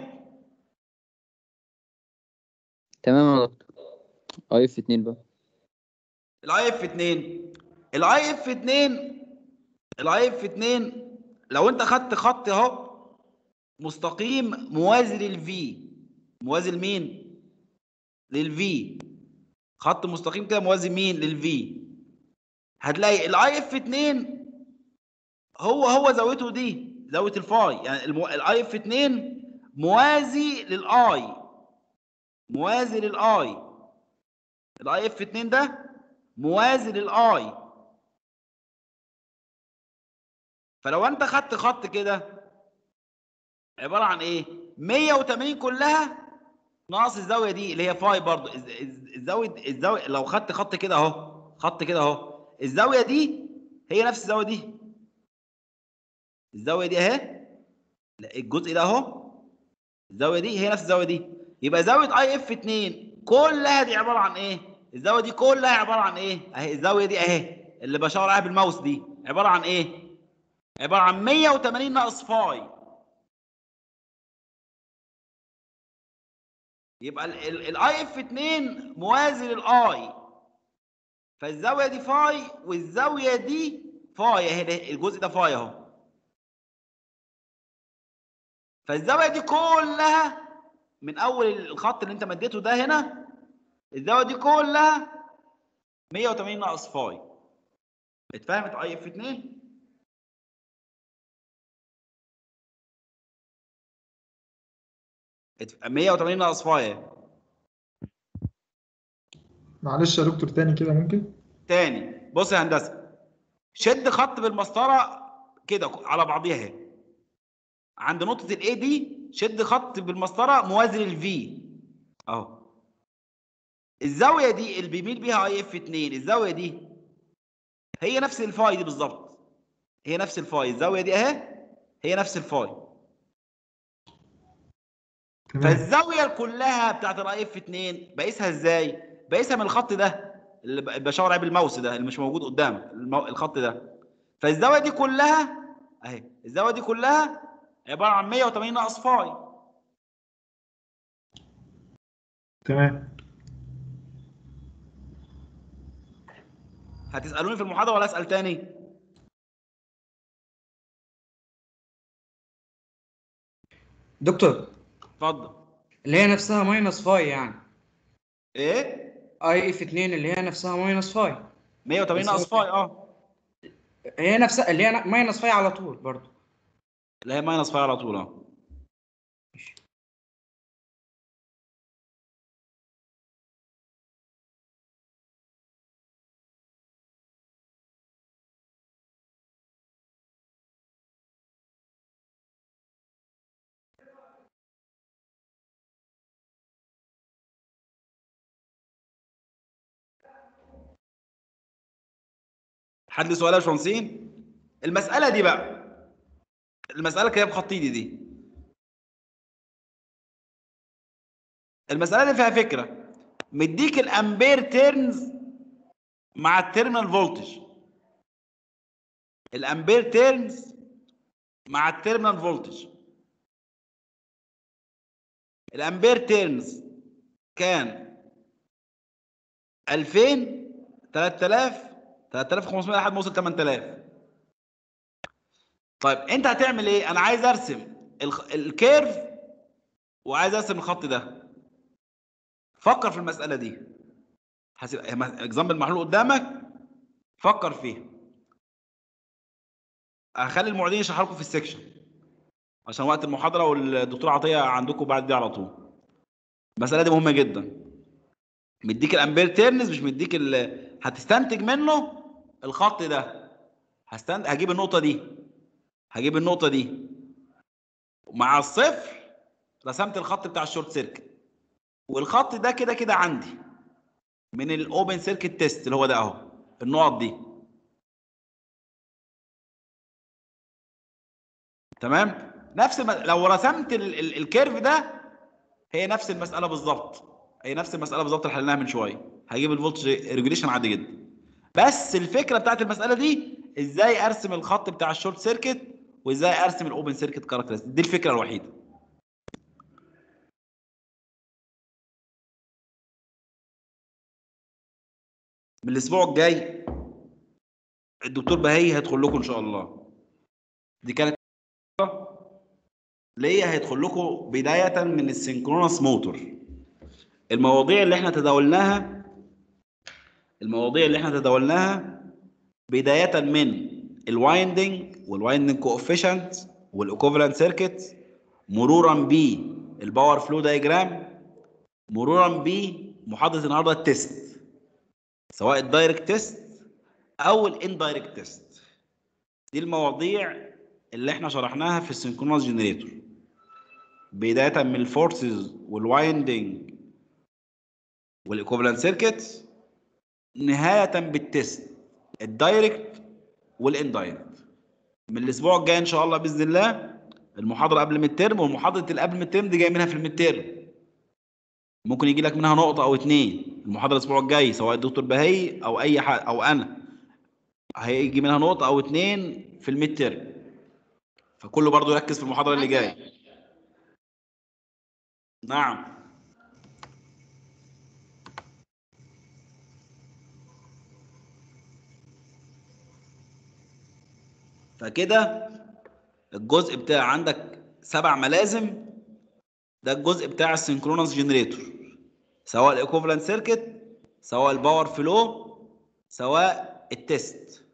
تمام يا دكتور اي اف 2 بقى الاي اف 2 الاي اف 2 الاي اف 2 لو انت خدت خط اهو مستقيم موازي للفي موازي لمين للفي خط مستقيم كده موازي مين للفي هتلاقي الاي اف 2 هو هو زاويته دي زاويه الفاي يعني الاي اف 2 موازي للاي موازي للاي الاي اف 2 ده موازي للاي فلو انت خدت خط كده عباره عن ايه 180 كلها ناقص الزاويه دي اللي هي فاي برضو الز- الز- الزاويه الزاويه لو خدت خط كده اهو خط كده اهو الزاويه دي هي نفس الزاويه دي الزاويه دي اهي لا، الجزء ده اهو الزاويه دي هي نفس الزاويه دي يبقى زاويه اي اف 2 كلها دي عباره عن ايه الزاويه دي كلها عباره عن ايه اهي الزاويه دي اهي اللي بشاور عليها بالماوس دي عباره عن ايه عباره عن 180 ناقص فاي يبقى الاي اف 2 موازي للاي فالزاويه دي فاي والزاويه دي فاي اهي الجزء ده فاي اهو فالزاويه دي كلها من اول الخط اللي انت مديته ده هنا الزاويه دي كلها 180 ناقص فاي اتفهمت اي اف 2 اتف- 180 ناقص فاي معلش يا دكتور تاني كده ممكن تاني بص يا هندسه شد خط بالمسطره كده على بعضيها اهي عند نقطه الاي دي شد خط بالمسطره موازي للفي اهو الزاويه دي اللي بيميل بيها اي اف 2 الزاويه دي هي نفس الفاي دي بالظبط هي نفس الفاي الزاويه دي اهي هي نفس الفاي تمام فالزاويه كلها بتاعت الاي اف 2 بقيسها ازاي بقيسها من الخط ده اللي ب- بشاور عليه بالماوس ده اللي مش موجود قدامك المو... الخط ده فالزاويه دي كلها اهي الزاويه دي كلها عباره عن 180 ناقص فاي تمام هتسالوني في المحاضره ولا اسال تاني دكتور اتفضل اللي هي نفسها ماينس فاي يعني ايه اي اف 2 اللي هي نفسها ماينس فاي 180 ناقص فاي اه هي نفسها اللي هي ماينس فاي على طول برضو اللي هي ماينس فاي على طول اه حد له سؤال يا باشمهندسين المساله دي بقى المساله كده بخط ايدي دي المساله دي فيها فكره مديك الامبير تيرنز مع التيرمينال فولتج الامبير تيرنز مع التيرمينال فولتج الامبير تيرنز كان 2000 3000 3500 لحد ما وصل 8000 طيب انت هتعمل ايه انا عايز ارسم الخ- الكيرف وعايز ارسم الخط ده فكر في المساله دي حسب اكزامبل محلول قدامك فكر فيها هخلي المعيدين يشرحوا لكم في السكشن عشان وقت المحاضره والدكتور عطيه عندكم بعد دي على طول المساله دي مهمه جدا مديك الامبير تيرنز مش مديك ال... هتستنتج منه الخط ده هستنتج هجيب النقطه دي هجيب النقطه دي مع الصفر رسمت الخط بتاع الشورت سيركت والخط ده كده كده عندي من الاوبن سيركت تيست اللي هو ده اهو النقط دي تمام نفس الم... لو رسمت ال... ال... الكيرف ده هي نفس المساله بالظبط هي نفس المساله بالظبط اللي حليناها من شويه هجيب الفولتج ريجوليشن عادي جدا بس الفكره بتاعت المساله دي ازاي ارسم الخط بتاع الشورت سيركت وازاي ارسم الاوبن سيركت كاركترستيك دي الفكره الوحيده من الاسبوع الجاي الدكتور بهي هيدخل لكم ان شاء الله دي كانت ليه هيدخل لكم بدايه من السينكرونس موتور المواضيع اللي احنا تداولناها المواضيع اللي احنا تداولناها بدايه من الوايندنج والوايندنج كوفيشنت والايكوفالنت سيركت مرورا بالباور فلو دايجرام مرورا بمحاضره النهارده التست سواء الدايركت تيست او الاندايركت تيست دي المواضيع اللي احنا شرحناها في السينكرونس جنريتور بدايه من الفورسز والوايندنج والايكوفالنت سيركت نهايه بالتيست الدايركت والاندايركت من الاسبوع الجاي ان شاء الله باذن الله المحاضره قبل من الترم والمحاضره اللي قبل من الترم دي جاي منها في المترم ممكن يجي لك منها نقطه او اتنين المحاضره الاسبوع الجاي سواء الدكتور بهي او اي حد او انا هيجي منها نقطه او اتنين في الميد ترم فكله برضو يركز في المحاضره اللي جايه نعم فكده الجزء بتاع عندك سبع ملازم ده الجزء بتاع السينكرونس جنريتور سواء الايكوفالنت سيركت سواء الباور فلو سواء التيست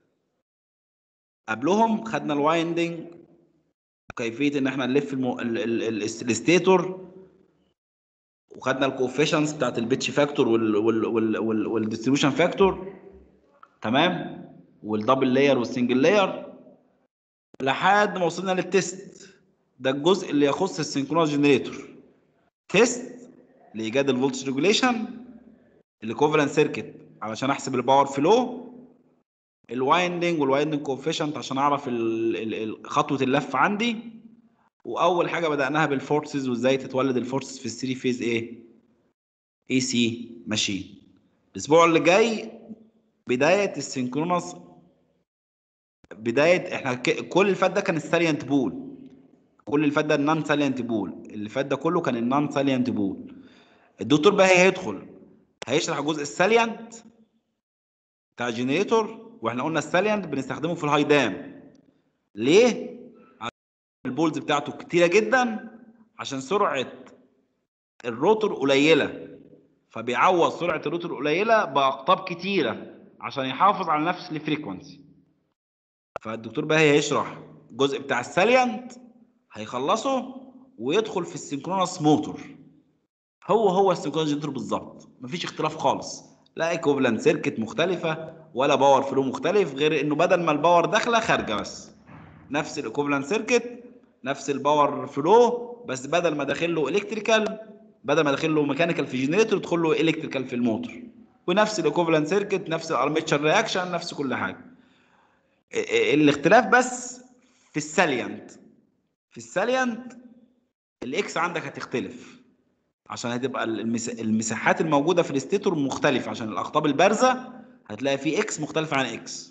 قبلهم خدنا الوايندنج وكيفيه ان احنا نلف المو... ال... ال... ال... الستيتور وخدنا الكوفيشنز بتاعت البيتش فاكتور وال وال وال وال والديستريبيوشن فاكتور تمام والدبل لاير والسنجل لاير لحد ما وصلنا للتيست ده الجزء اللي يخص السينكرونس جنريتور تيست لايجاد الفولتج ريجوليشن الايكوفالنت سيركت علشان احسب الباور فلو الوايندنج والوايندنج كوفيشنت عشان اعرف ال- ال- ال- خطوه اللف عندي واول حاجه بداناها بالفورسز وازاي تتولد الفورسز في الثري فيز ايه اي سي ماشين الاسبوع اللي جاي بدايه السينكرونس بدايه احنا ك- كل اللي فات ده كان الساليانت بول كل اللي فات ده النون ساليانت بول اللي فات ده كله كان النون ساليانت بول الدكتور بقى هيدخل هيشرح جزء الساليانت بتاع الجنريتور واحنا قلنا الساليانت بنستخدمه في الهاي دام ليه عشان البولز بتاعته كتيره جدا عشان سرعه الروتور قليله فبيعوض سرعه الروتور قليله باقطاب كتيره عشان يحافظ على نفس الفريكونسي فالدكتور بقى هيشرح الجزء بتاع الساليانت هيخلصه ويدخل في السينكرونس موتور هو هو السينكرونس جنريتور بالظبط مفيش اختلاف خالص لا ايكوفالنت سيركت مختلفه ولا باور فلو مختلف غير انه بدل ما الباور داخله خارجه بس نفس الايكوفالنت سيركت نفس الباور فلو بس بدل ما داخل له الكتريكال بدل ما داخل له ميكانيكال في جنريتور يدخل له الكتريكال في الموتور ونفس الايكوفالنت سيركت نفس الارميتشر رياكشن نفس كل حاجه ال- ال- الاختلاف بس في الساليانت في الساليانت الاكس عندك هتختلف عشان هتبقى المس... المساحات الموجوده في الاستيتور مختلفه عشان الاقطاب البارزه هتلاقي في اكس مختلفه عن اكس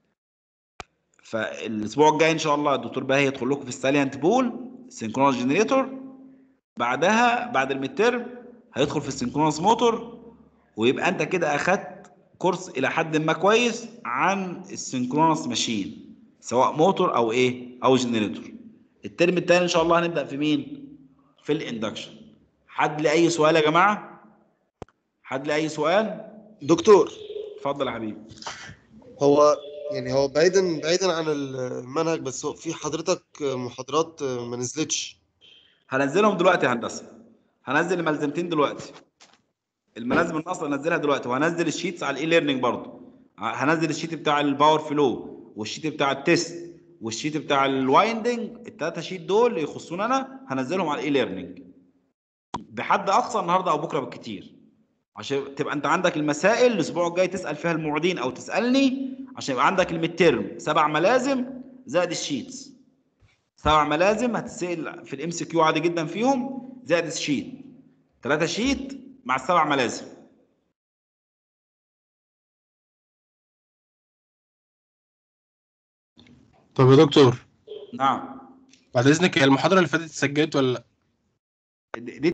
فالاسبوع الجاي ان شاء الله الدكتور باهي يدخل لكم في الساليانت بول سينكرونس جنريتور بعدها بعد الميدترم هيدخل في السينكرونس موتور ويبقى انت كده اخدت كورس الى حد ما كويس عن السينكرونس ماشين سواء موتور او ايه او جنريتور الترم الثاني ان شاء الله هنبدا في مين في الاندكشن حد لي اي سؤال يا جماعه حد لي اي سؤال دكتور اتفضل يا حبيبي هو يعني هو بعيدا بعيدا عن المنهج بس هو في حضرتك محاضرات ما نزلتش هنزلهم دلوقتي يا هندسه هنزل الملزمتين دلوقتي الملازم النص هنزلها دلوقتي وهنزل الشيتس على الاي ليرنينج برضه هنزل الشيت بتاع الباور فلو والشيت بتاع التيست والشيت بتاع الوايندنج الثلاثه شيت دول يخصوني انا هنزلهم على الاي ليرنينج بحد اقصى النهارده او بكره بالكتير عشان تبقى انت عندك المسائل الاسبوع الجاي تسال فيها المعيدين او تسالني عشان يبقى عندك الميد تيرم سبع ملازم زائد الشيتس سبع ملازم هتسال في الام سي كيو عادي جدا فيهم زائد الشيت ثلاثه شيت مع السبع ملازم طب يا دكتور نعم بعد اذنك هي المحاضره اللي فاتت اتسجلت ولا لا دي